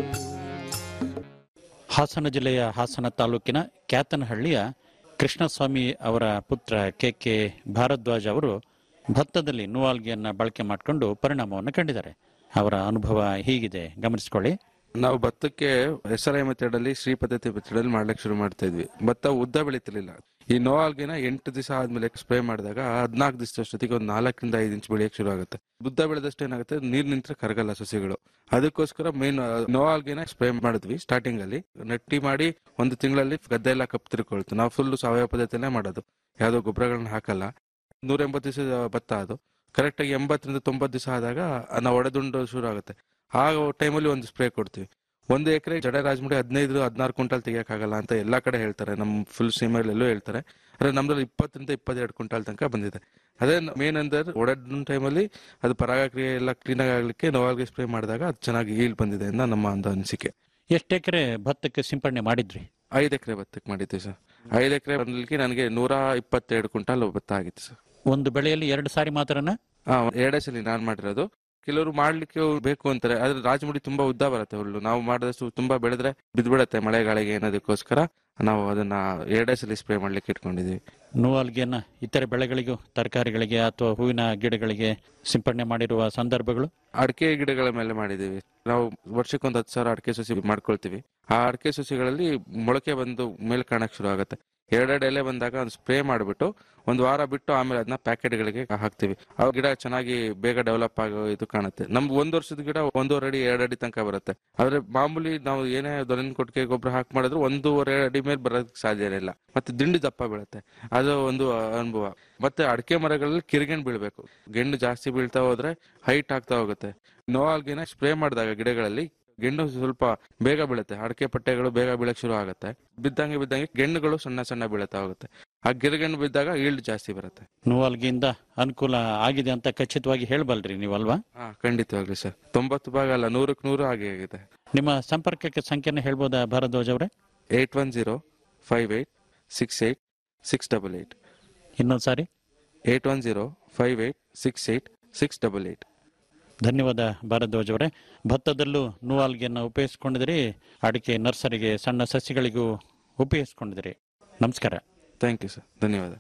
ಹಾಸನ ಜಿಲ್ಲೆಯ ಹಾಸನ ತಾಲೂಕಿನ ಕ್ಯಾತನಹಳ್ಳಿಯ ಕೃಷ್ಣಸ್ವಾಮಿ ಅವರ ಪುತ್ರ ಕೆ ಕೆ ಭಾರದ್ವಾಜ್ ಅವರು ಭತ್ತದಲ್ಲಿ ನುವಾಲ್ಗಿಯನ್ನ ಬಳಕೆ ಮಾಡಿಕೊಂಡು ಪರಿಣಾಮವನ್ನು ಕಂಡಿದ್ದಾರೆ ಅವರ ಅನುಭವ ಹೀಗಿದೆ ಗಮನಿಸಿಕೊಳ್ಳಿ ನಾವು ಭತ್ತಕ್ಕೆ ಎಸ್ ಆರ್ ಐ ಮೆಥಡ್ ಅಲ್ಲಿ ಶ್ರೀ ಪದ್ಧತಿ ಮೆಥಡ್ ಅಲ್ಲಿ ಮಾಡ್ಲಿಕ್ಕೆ ಶುರು ಮಾಡ್ತಾ ಇದ್ವಿ ಭತ್ತ ಉದ್ದ ಬೆಳೀತಿರ್ಲಿಲ್ಲ ಈ ನೋವಾಲ್ಗಿನ ಎಂಟು ದಿವಸ ಆದ್ಮೇಲೆ ಸ್ಪ್ರೇ ಮಾಡಿದಾಗ ಹದಿನಾಲ್ಕು ದಿವಸದಷ್ಟೊತ್ತಿಗೆ ಒಂದು ನಾಲ್ಕರಿಂದ ಐದು ಇಂಚ್ ಬೆಳೆಯಕ್ಕೆ ಶುರು ಆಗುತ್ತೆ ಉದ್ದ ಬೆಳೆದಷ್ಟು ಏನಾಗುತ್ತೆ ನೀರ್ ನಿಂತ್ರೆ ಕರಗಲ್ಲ ಸಸಿಗಳು ಅದಕ್ಕೋಸ್ಕರ ಮೇನ್ ನೋವಾಲ್ಗಿನ ಸ್ಪ್ರೇ ಮಾಡಿದ್ವಿ ಸ್ಟಾರ್ಟಿಂಗ್ ಅಲ್ಲಿ ನಟ್ಟಿ ಮಾಡಿ ಒಂದು ತಿಂಗಳಲ್ಲಿ ಗದ್ದೆ ಎಲ್ಲ ಕಪ್ ತಿರ್ಕೊಳ್ತು ನಾವು ಫುಲ್ ಸಾವಯವ ಪದ್ಧತಿಯಲ್ಲೇ ಮಾಡೋದು ಯಾವ್ದೋ ಗೊಬ್ಬರಗಳನ್ನ ಹಾಕಲ್ಲ ನೂರ ಎಂಬತ್ತು ದಿವಸದ ಭತ್ತ ಅದು ಕರೆಕ್ಟ್ ಆಗಿ ಎಂಬತ್ತರಿಂದ ತೊಂಬತ್ತು ದಿವಸ ಆದಾಗ ನಾವು ಒಡೆದುಂಡು ಶುರು ಆಗುತ್ತೆ ಆ ಟೈಮಲ್ಲಿ ಒಂದು ಸ್ಪ್ರೇ ಕೊಡ್ತೀವಿ ಒಂದು ಎಕರೆ ಜಡ ರಾಜಮುಡಿ ಹದಿನೈದು ಹದಿನಾರು ಕ್ವಿಂಟಾಲ್ ತೆಗಿಯಕ್ಕಾಗಲ್ಲ ಅಂತ ಎಲ್ಲಾ ಕಡೆ ಹೇಳ್ತಾರೆ ನಮ್ಮ ಫುಲ್ ಸೀಮೆಲ್ಲೂ ಹೇಳ್ತಾರೆ ಆದ್ರೆ ನಮ್ದ್ರಲ್ಲಿ ಇಪ್ಪತ್ತರಿಂದ ಇಪ್ಪತ್ತೆರಡು ಕ್ವಿಂಟಾಲ್ ತನಕ ಬಂದಿದೆ ಅದೇ ಮೇನ್ ಅಂದ್ರೆ ಒಡೆದ ಟೈಮಲ್ಲಿ ಅದು ಪರಾಗಕ್ರಿಯೆ ಎಲ್ಲ ಕ್ಲೀನ್ ಆಗಲಿಕ್ಕೆ ನೋವಾಲ್ಗೆ ಸ್ಪ್ರೇ ಮಾಡಿದಾಗ ಅದು ಚೆನ್ನಾಗಿ ಈಲ್ ಬಂದಿದೆ ಅಂತ ನಮ್ಮ ಒಂದು ಅನಿಸಿಕೆ ಎಷ್ಟು ಎಕರೆ ಭತ್ತಕ್ಕೆ ಸಿಂಪಡಣೆ ಮಾಡಿದ್ರಿ ಐದು ಎಕರೆ ಭತ್ತಕ್ಕೆ ಮಾಡಿದ್ವಿ ಸರ್ ಐದು ಎಕರೆ ಬಂದಲಿಕ್ಕೆ ನನಗೆ ನೂರ ಇಪ್ಪತ್ತೆರಡು ಕ್ವಿಂಟಾಲ್ ಭತ್ತ ಆಗಿತ್ತು ಸರ್ ಒಂದು ಬೆಳೆಯಲ್ಲಿ ಎರಡು ಸಾರಿ ಮಾತ್ರನ ಹಾ ಎರಡೇ ಸಲ ನಾನ್ ಮಾಡಿರೋದು ಕೆಲವರು ಮಾಡ್ಲಿಕ್ಕೆ ಬೇಕು ಅಂತಾರೆ ಆದ್ರೆ ರಾಜಮುಡಿ ತುಂಬಾ ಉದ್ದ ಬರುತ್ತೆ ಹುಲ್ಲು ನಾವು ಮಾಡಿದಷ್ಟು ತುಂಬಾ ಬೆಳೆದ್ರೆ ಬಿದ್ಬಿಡತ್ತೆ ಮಳೆಗಾಳಿಗೆ ಏನದಕ್ಕೋಸ್ಕರ ನಾವು ಅದನ್ನ ಎರಡೇ ಸಲ ಸ್ಪ್ರೇ ಮಾಡ್ಲಿಕ್ಕೆ ಇಟ್ಕೊಂಡಿದೀವಿ ನೂವಾಲ್ಗಿಯನ್ನ ಇತರೆ ಬೆಳೆಗಳಿಗೂ ತರಕಾರಿಗಳಿಗೆ ಅಥವಾ ಹೂವಿನ ಗಿಡಗಳಿಗೆ ಸಿಂಪಡಣೆ ಮಾಡಿರುವ ಸಂದರ್ಭಗಳು ಅಡಿಕೆ ಗಿಡಗಳ ಮೇಲೆ ಮಾಡಿದೀವಿ ನಾವು ವರ್ಷಕ್ಕೊಂದು ಹತ್ತು ಸಾವಿರ ಅಡಿಕೆ ಸಸಿ ಮಾಡ್ಕೊಳ್ತೀವಿ ಆ ಅಡಿಕೆ ಸಸಿಗಳಲ್ಲಿ ಮೊಳಕೆ ಬಂದು ಮೇಲೆ ಕಾಣಕ್ ಶುರು ಆಗುತ್ತೆ ಎರಡೆರಡು ಎಲೆ ಬಂದಾಗ ಒಂದು ಸ್ಪ್ರೇ ಮಾಡಿಬಿಟ್ಟು ಒಂದು ವಾರ ಬಿಟ್ಟು ಆಮೇಲೆ ಅದನ್ನ ಪ್ಯಾಕೆಟ್ಗಳಿಗೆ ಹಾಕ್ತಿವಿ ಆ ಗಿಡ ಚೆನ್ನಾಗಿ ಬೇಗ ಡೆವಲಪ್ ಆಗೋ ಇದು ಕಾಣುತ್ತೆ ನಮ್ದು ಒಂದ್ ವರ್ಷದ ಗಿಡ ಒಂದೂವರೆ ಅಡಿ ಎರಡು ಅಡಿ ತನಕ ಬರುತ್ತೆ ಆದ್ರೆ ಮಾಮೂಲಿ ನಾವು ಏನೇ ದೊರೆನ ಕೊಟ್ಟಿಗೆ ಗೊಬ್ಬರ ಹಾಕಿ ಮಾಡಿದ್ರು ಒಂದೂವರೆ ಅಡಿ ಮೇಲೆ ಬರೋದಕ್ಕೆ ಸಾಧ್ಯ ಇಲ್ಲ ಮತ್ತೆ ದಿಂಡಿ ದಪ್ಪ ಬೀಳುತ್ತೆ ಅದು ಒಂದು ಅನುಭವ ಮತ್ತೆ ಅಡಿಕೆ ಮರಗಳಲ್ಲಿ ಕಿರಿಗೆಣ್ ಬೀಳ್ಬೇಕು ಗೆಣ್ಣು ಜಾಸ್ತಿ ಬೀಳ್ತಾ ಹೋದ್ರೆ ಹೈಟ್ ಆಗ್ತಾ ಹೋಗುತ್ತೆ ನೋವಾಲ್ಗಿನ ಸ್ಪ್ರೇ ಮಾಡಿದಾಗ ಗಿಡಗಳಲ್ಲಿ ಗೆಣ್ಣು ಸ್ವಲ್ಪ ಬೇಗ ಬೀಳುತ್ತೆ ಅಡಕೆ ಪಟ್ಟೆಗಳು ಬೇಗ ಬೀಳಕ್ ಶುರು ಆಗುತ್ತೆ ಬಿದ್ದಂಗೆ ಬಿದ್ದಂಗೆ ಗೆಣ್ಣುಗಳು ಸಣ್ಣ ಸಣ್ಣ ಬೀಳ್ತಾ ಹೋಗುತ್ತೆ ಆ ಗಿರಿಗೆಣ್ಣು ಬಿದ್ದಾಗ ಈಲ್ಡ್ ಜಾಸ್ತಿ ಬರುತ್ತೆ ನೂವಾಲ್ಗಿಯಿಂದ ಅನುಕೂಲ ಆಗಿದೆ ಅಂತ ಖಚಿತವಾಗಿ ಹೇಳಬಲ್ರಿ ನೀವಲ್ವಾ ಹಾ ಖಂಡಿತವಾಗ್ಲಿ ಸರ್ ತೊಂಬತ್ತು ಭಾಗ ಅಲ್ಲ ನೂರಕ್ಕೆ ನೂರು ಆಗಿ ಆಗಿದೆ ನಿಮ್ಮ ಸಂಪರ್ಕಕ್ಕೆ ಸಂಖ್ಯೆನ ಹೇಳ್ಬೋದಾ ಭಾರದ್ವಾಜ್ ಅವರೇ eight one zero five eight six eight six double eight ಇನ್ನೊಂದು ಸಾರಿ eight one zero five eight six eight six double eight ಧನ್ಯವಾದ ಭಾರದ್ವಾಜ್ ಅವರೇ ಭತ್ತದಲ್ಲೂ ನೂವಾಲ್ಗಿಯನ್ನು ಉಪಯೋಗಿಸ್ಕೊಂಡಿದ್ರಿ ಅಡಿಕೆ ನರ್ಸರಿಗೆ ಸಣ್ಣ ಸಸಿಗಳಿಗೂ ಉಪಯೋಗಿಸ್ಕೊಂಡಿದ್ರಿ ನಮಸ್ಕಾರ ಥ್ಯಾಂಕ್ ಯು ಸರ್ ಧನ್ಯವಾದ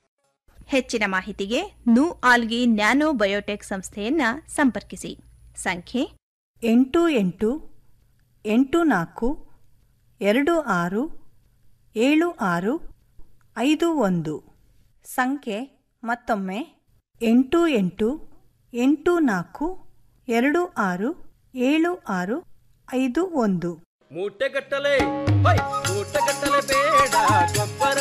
ಹೆಚ್ಚಿನ ಮಾಹಿತಿಗೆ ನು ಆಲ್ಗಿ ನ್ಯಾನೋ ಬಯೋಟೆಕ್ ಸಂಸ್ಥೆಯನ್ನ ಸಂಪರ್ಕಿಸಿ ಸಂಖ್ಯೆ ಎಂಟು ಎಂಟು ಎಂಟು ನಾಲ್ಕು ಎರಡು ಆರು ಏಳು ಆರು ಐದು ಒಂದು ಸಂಖ್ಯೆ ಮತ್ತೊಮ್ಮೆ ಎಂಟು ಎಂಟು ಎಂಟು ನಾಲ್ಕು ಎರಡು ಆರು ಏಳು ಆರು ಐದು ಒಂದು ಮೂಟೆಗಟ್ಟಲೆ ಹೈ ಮೂಟೆಗಟ್ಟಲೆ ಬೇಡ ಗೊಬ್ಬರ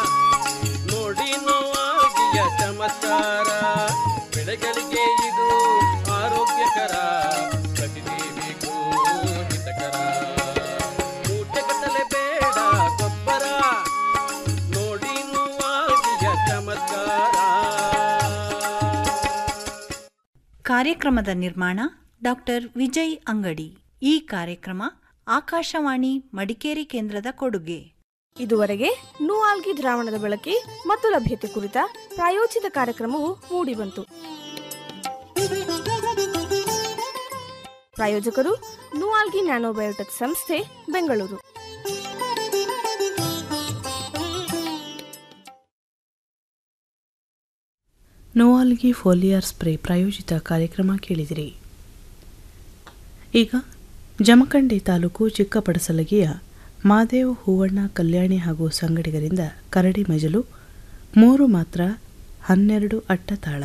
ನೋಡಿ ನೋವಾಗಿಯ ಚಮತ್ಕಾರ ಬೆಳೆಗಳಿಗೆ ಇದು ಆರೋಗ್ಯಕರ ಪ್ರತಿದೇವಿಗೂ ಹಿತಕರ ಮೂಟೆಗಟ್ಟಲೆ ಬೇಡ ಗೊಬ್ಬರ ನೋಡಿ ನೋವಾಗಿಯ ಚಮತ್ಕಾರ ಕಾರ್ಯಕ್ರಮದ ನಿರ್ಮಾಣ ಡಾಕ್ಟರ್ ವಿಜಯ್ ಅಂಗಡಿ ಈ ಕಾರ್ಯಕ್ರಮ ಆಕಾಶವಾಣಿ ಮಡಿಕೇರಿ ಕೇಂದ್ರದ ಕೊಡುಗೆ ಇದುವರೆಗೆ ನೂಆಲ್ಗಿ ದ್ರಾವಣದ ಬಳಕೆ ಮತ್ತು ಲಭ್ಯತೆ ಕುರಿತ ಪ್ರಾಯೋಜಿತ ಕಾರ್ಯಕ್ರಮವು ಮೂಡಿಬಂತು ಪ್ರಾಯೋಜಕರು ನೂಆಲ್ಗಿ ನ್ಯಾನೋಬಯೋಟೆಕ್ ಸಂಸ್ಥೆ ಬೆಂಗಳೂರು ನೋವಾಲ್ಗಿ ಫೋಲಿಯರ್ ಸ್ಪ್ರೇ ಪ್ರಾಯೋಜಿತ ಕಾರ್ಯಕ್ರಮ ಕೇಳಿದಿರಿ ಈಗ ಜಮಖಂಡಿ ತಾಲೂಕು ಚಿಕ್ಕಪಡಸಲಗಿಯ ಮಾದೇವ್ ಹೂವಣ್ಣ ಕಲ್ಯಾಣಿ ಹಾಗೂ ಸಂಗಡಿಗರಿಂದ ಕರಡಿ ಮಜಲು ಮೂರು ಮಾತ್ರ ಹನ್ನೆರಡು ಅಟ್ಟತಾಳ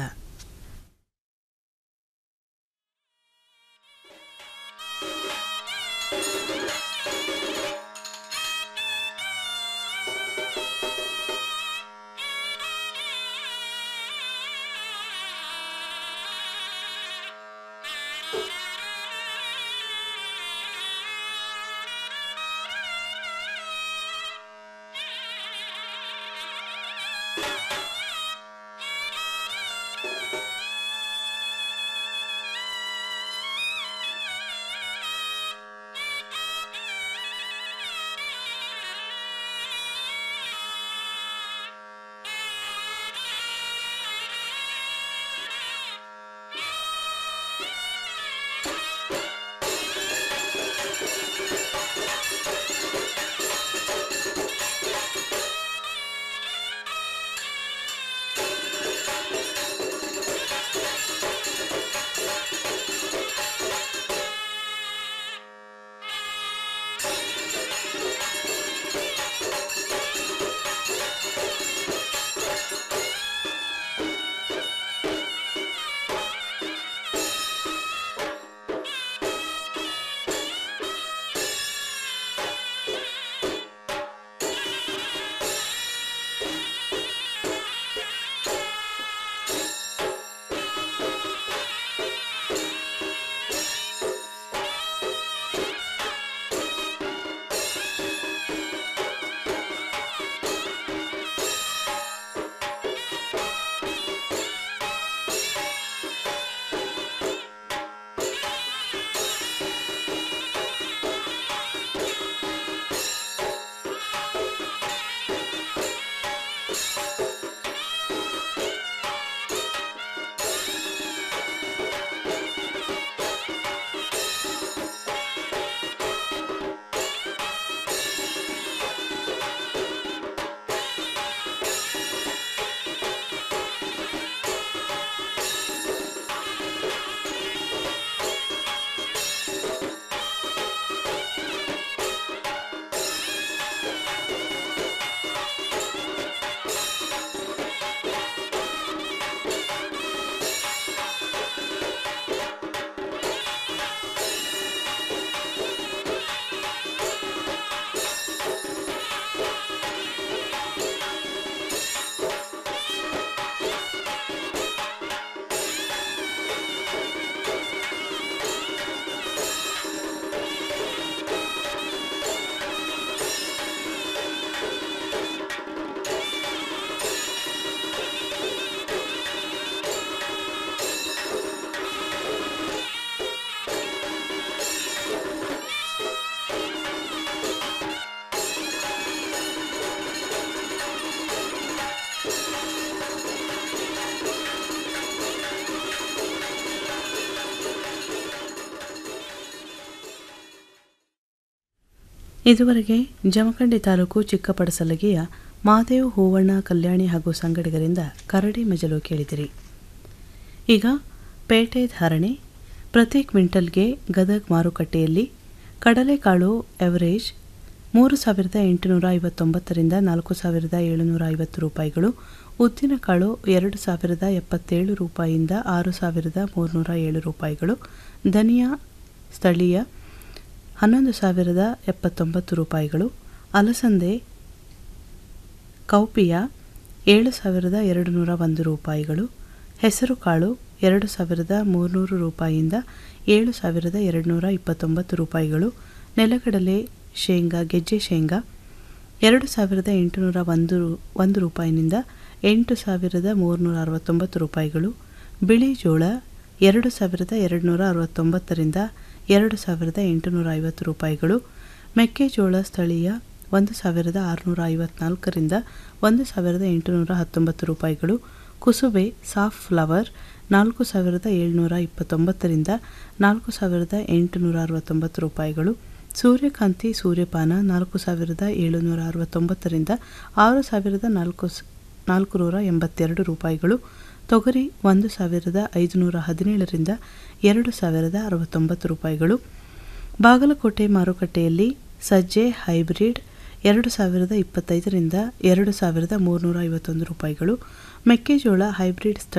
ಇದುವರೆಗೆ ಜಮಖಂಡಿ ತಾಲೂಕು ಚಿಕ್ಕಪಡಸಲಗಿಯ ಮಾದೇವ್ ಹೂವಣ್ಣ ಕಲ್ಯಾಣಿ ಹಾಗೂ ಸಂಗಡಿಗರಿಂದ ಕರಡಿ ಮಜಲು ಕೇಳಿದಿರಿ ಈಗ ಪೇಟೆ ಧಾರಣೆ ಪ್ರತಿ ಕ್ವಿಂಟಲ್ಗೆ ಗದಗ್ ಮಾರುಕಟ್ಟೆಯಲ್ಲಿ ಕಡಲೆಕಾಳು ಎವರೇಜ್ ಮೂರು ಸಾವಿರದ ಎಂಟುನೂರ ಐವತ್ತೊಂಬತ್ತರಿಂದ ನಾಲ್ಕು ಸಾವಿರದ ಏಳುನೂರ ಐವತ್ತು ರೂಪಾಯಿಗಳು ಉದ್ದಿನಕಾಳು ಎರಡು ಸಾವಿರದ ಎಪ್ಪತ್ತೇಳು ರೂಪಾಯಿಯಿಂದ ಆರು ಸಾವಿರದ ಮೂರುನೂರ ಏಳು ರೂಪಾಯಿಗಳು ಧನಿಯಾ ಸ್ಥಳೀಯ ಹನ್ನೊಂದು ಸಾವಿರದ ಎಪ್ಪತ್ತೊಂಬತ್ತು ರೂಪಾಯಿಗಳು ಅಲಸಂದೆ ಕೌಪಿಯ ಏಳು ಸಾವಿರದ ಎರಡು ನೂರ ಒಂದು ರೂಪಾಯಿಗಳು ಹೆಸರುಕಾಳು ಎರಡು ಸಾವಿರದ ಮೂರುನೂರು ರೂಪಾಯಿಯಿಂದ ಏಳು ಸಾವಿರದ ಎರಡು ನೂರ ಇಪ್ಪತ್ತೊಂಬತ್ತು ರೂಪಾಯಿಗಳು ನೆಲಗಡಲೆ ಶೇಂಗಾ ಗೆಜ್ಜೆ ಶೇಂಗಾ ಎರಡು ಸಾವಿರದ ಎಂಟುನೂರ ಒಂದು ಒಂದು ರೂಪಾಯಿನಿಂದ ಎಂಟು ಸಾವಿರದ ಮೂರುನೂರ ಅರವತ್ತೊಂಬತ್ತು ರೂಪಾಯಿಗಳು ಬಿಳಿ ಜೋಳ ಎರಡು ಸಾವಿರದ ಎರಡು ನೂರ ಅರವತ್ತೊಂಬತ್ತರಿಂದ ಎರಡು ಸಾವಿರದ ಎಂಟುನೂರ ಐವತ್ತು ರೂಪಾಯಿಗಳು ಮೆಕ್ಕೆಜೋಳ ಸ್ಥಳೀಯ ಒಂದು ಸಾವಿರದ ಆರುನೂರ ಐವತ್ನಾಲ್ಕರಿಂದ ಒಂದು ಸಾವಿರದ ಎಂಟುನೂರ ಹತ್ತೊಂಬತ್ತು ರೂಪಾಯಿಗಳು ಕುಸುಬೆ ಸಾಫ್ ಫ್ಲವರ್ ನಾಲ್ಕು ಸಾವಿರದ ಏಳುನೂರ ಇಪ್ಪತ್ತೊಂಬತ್ತರಿಂದ ನಾಲ್ಕು ಸಾವಿರದ ಎಂಟುನೂರ ಅರವತ್ತೊಂಬತ್ತು ರೂಪಾಯಿಗಳು ಸೂರ್ಯಕಾಂತಿ ಸೂರ್ಯಪಾನ ನಾಲ್ಕು ಸಾವಿರದ ಏಳುನೂರ ಅರವತ್ತೊಂಬತ್ತರಿಂದ ಆರು ಸಾವಿರದ ನಾಲ್ಕು ನಾಲ್ಕು ನೂರ ಎಂಬತ್ತೆರಡು ರೂಪಾಯಿಗಳು ತೊಗರಿ ಒಂದು ಸಾವಿರದ ಐದುನೂರ ಹದಿನೇಳರಿಂದ ಎರಡು ಸಾವಿರದ ಅರವತ್ತೊಂಬತ್ತು ರೂಪಾಯಿಗಳು ಬಾಗಲಕೋಟೆ ಮಾರುಕಟ್ಟೆಯಲ್ಲಿ ಸಜ್ಜೆ ಹೈಬ್ರಿಡ್ ಎರಡು ಸಾವಿರದ ಇಪ್ಪತ್ತೈದರಿಂದ ಎರಡು ಸಾವಿರದ ಮೂರುನೂರ ಐವತ್ತೊಂದು ರೂಪಾಯಿಗಳು ಮೆಕ್ಕೆಜೋಳ ಹೈಬ್ರಿಡ್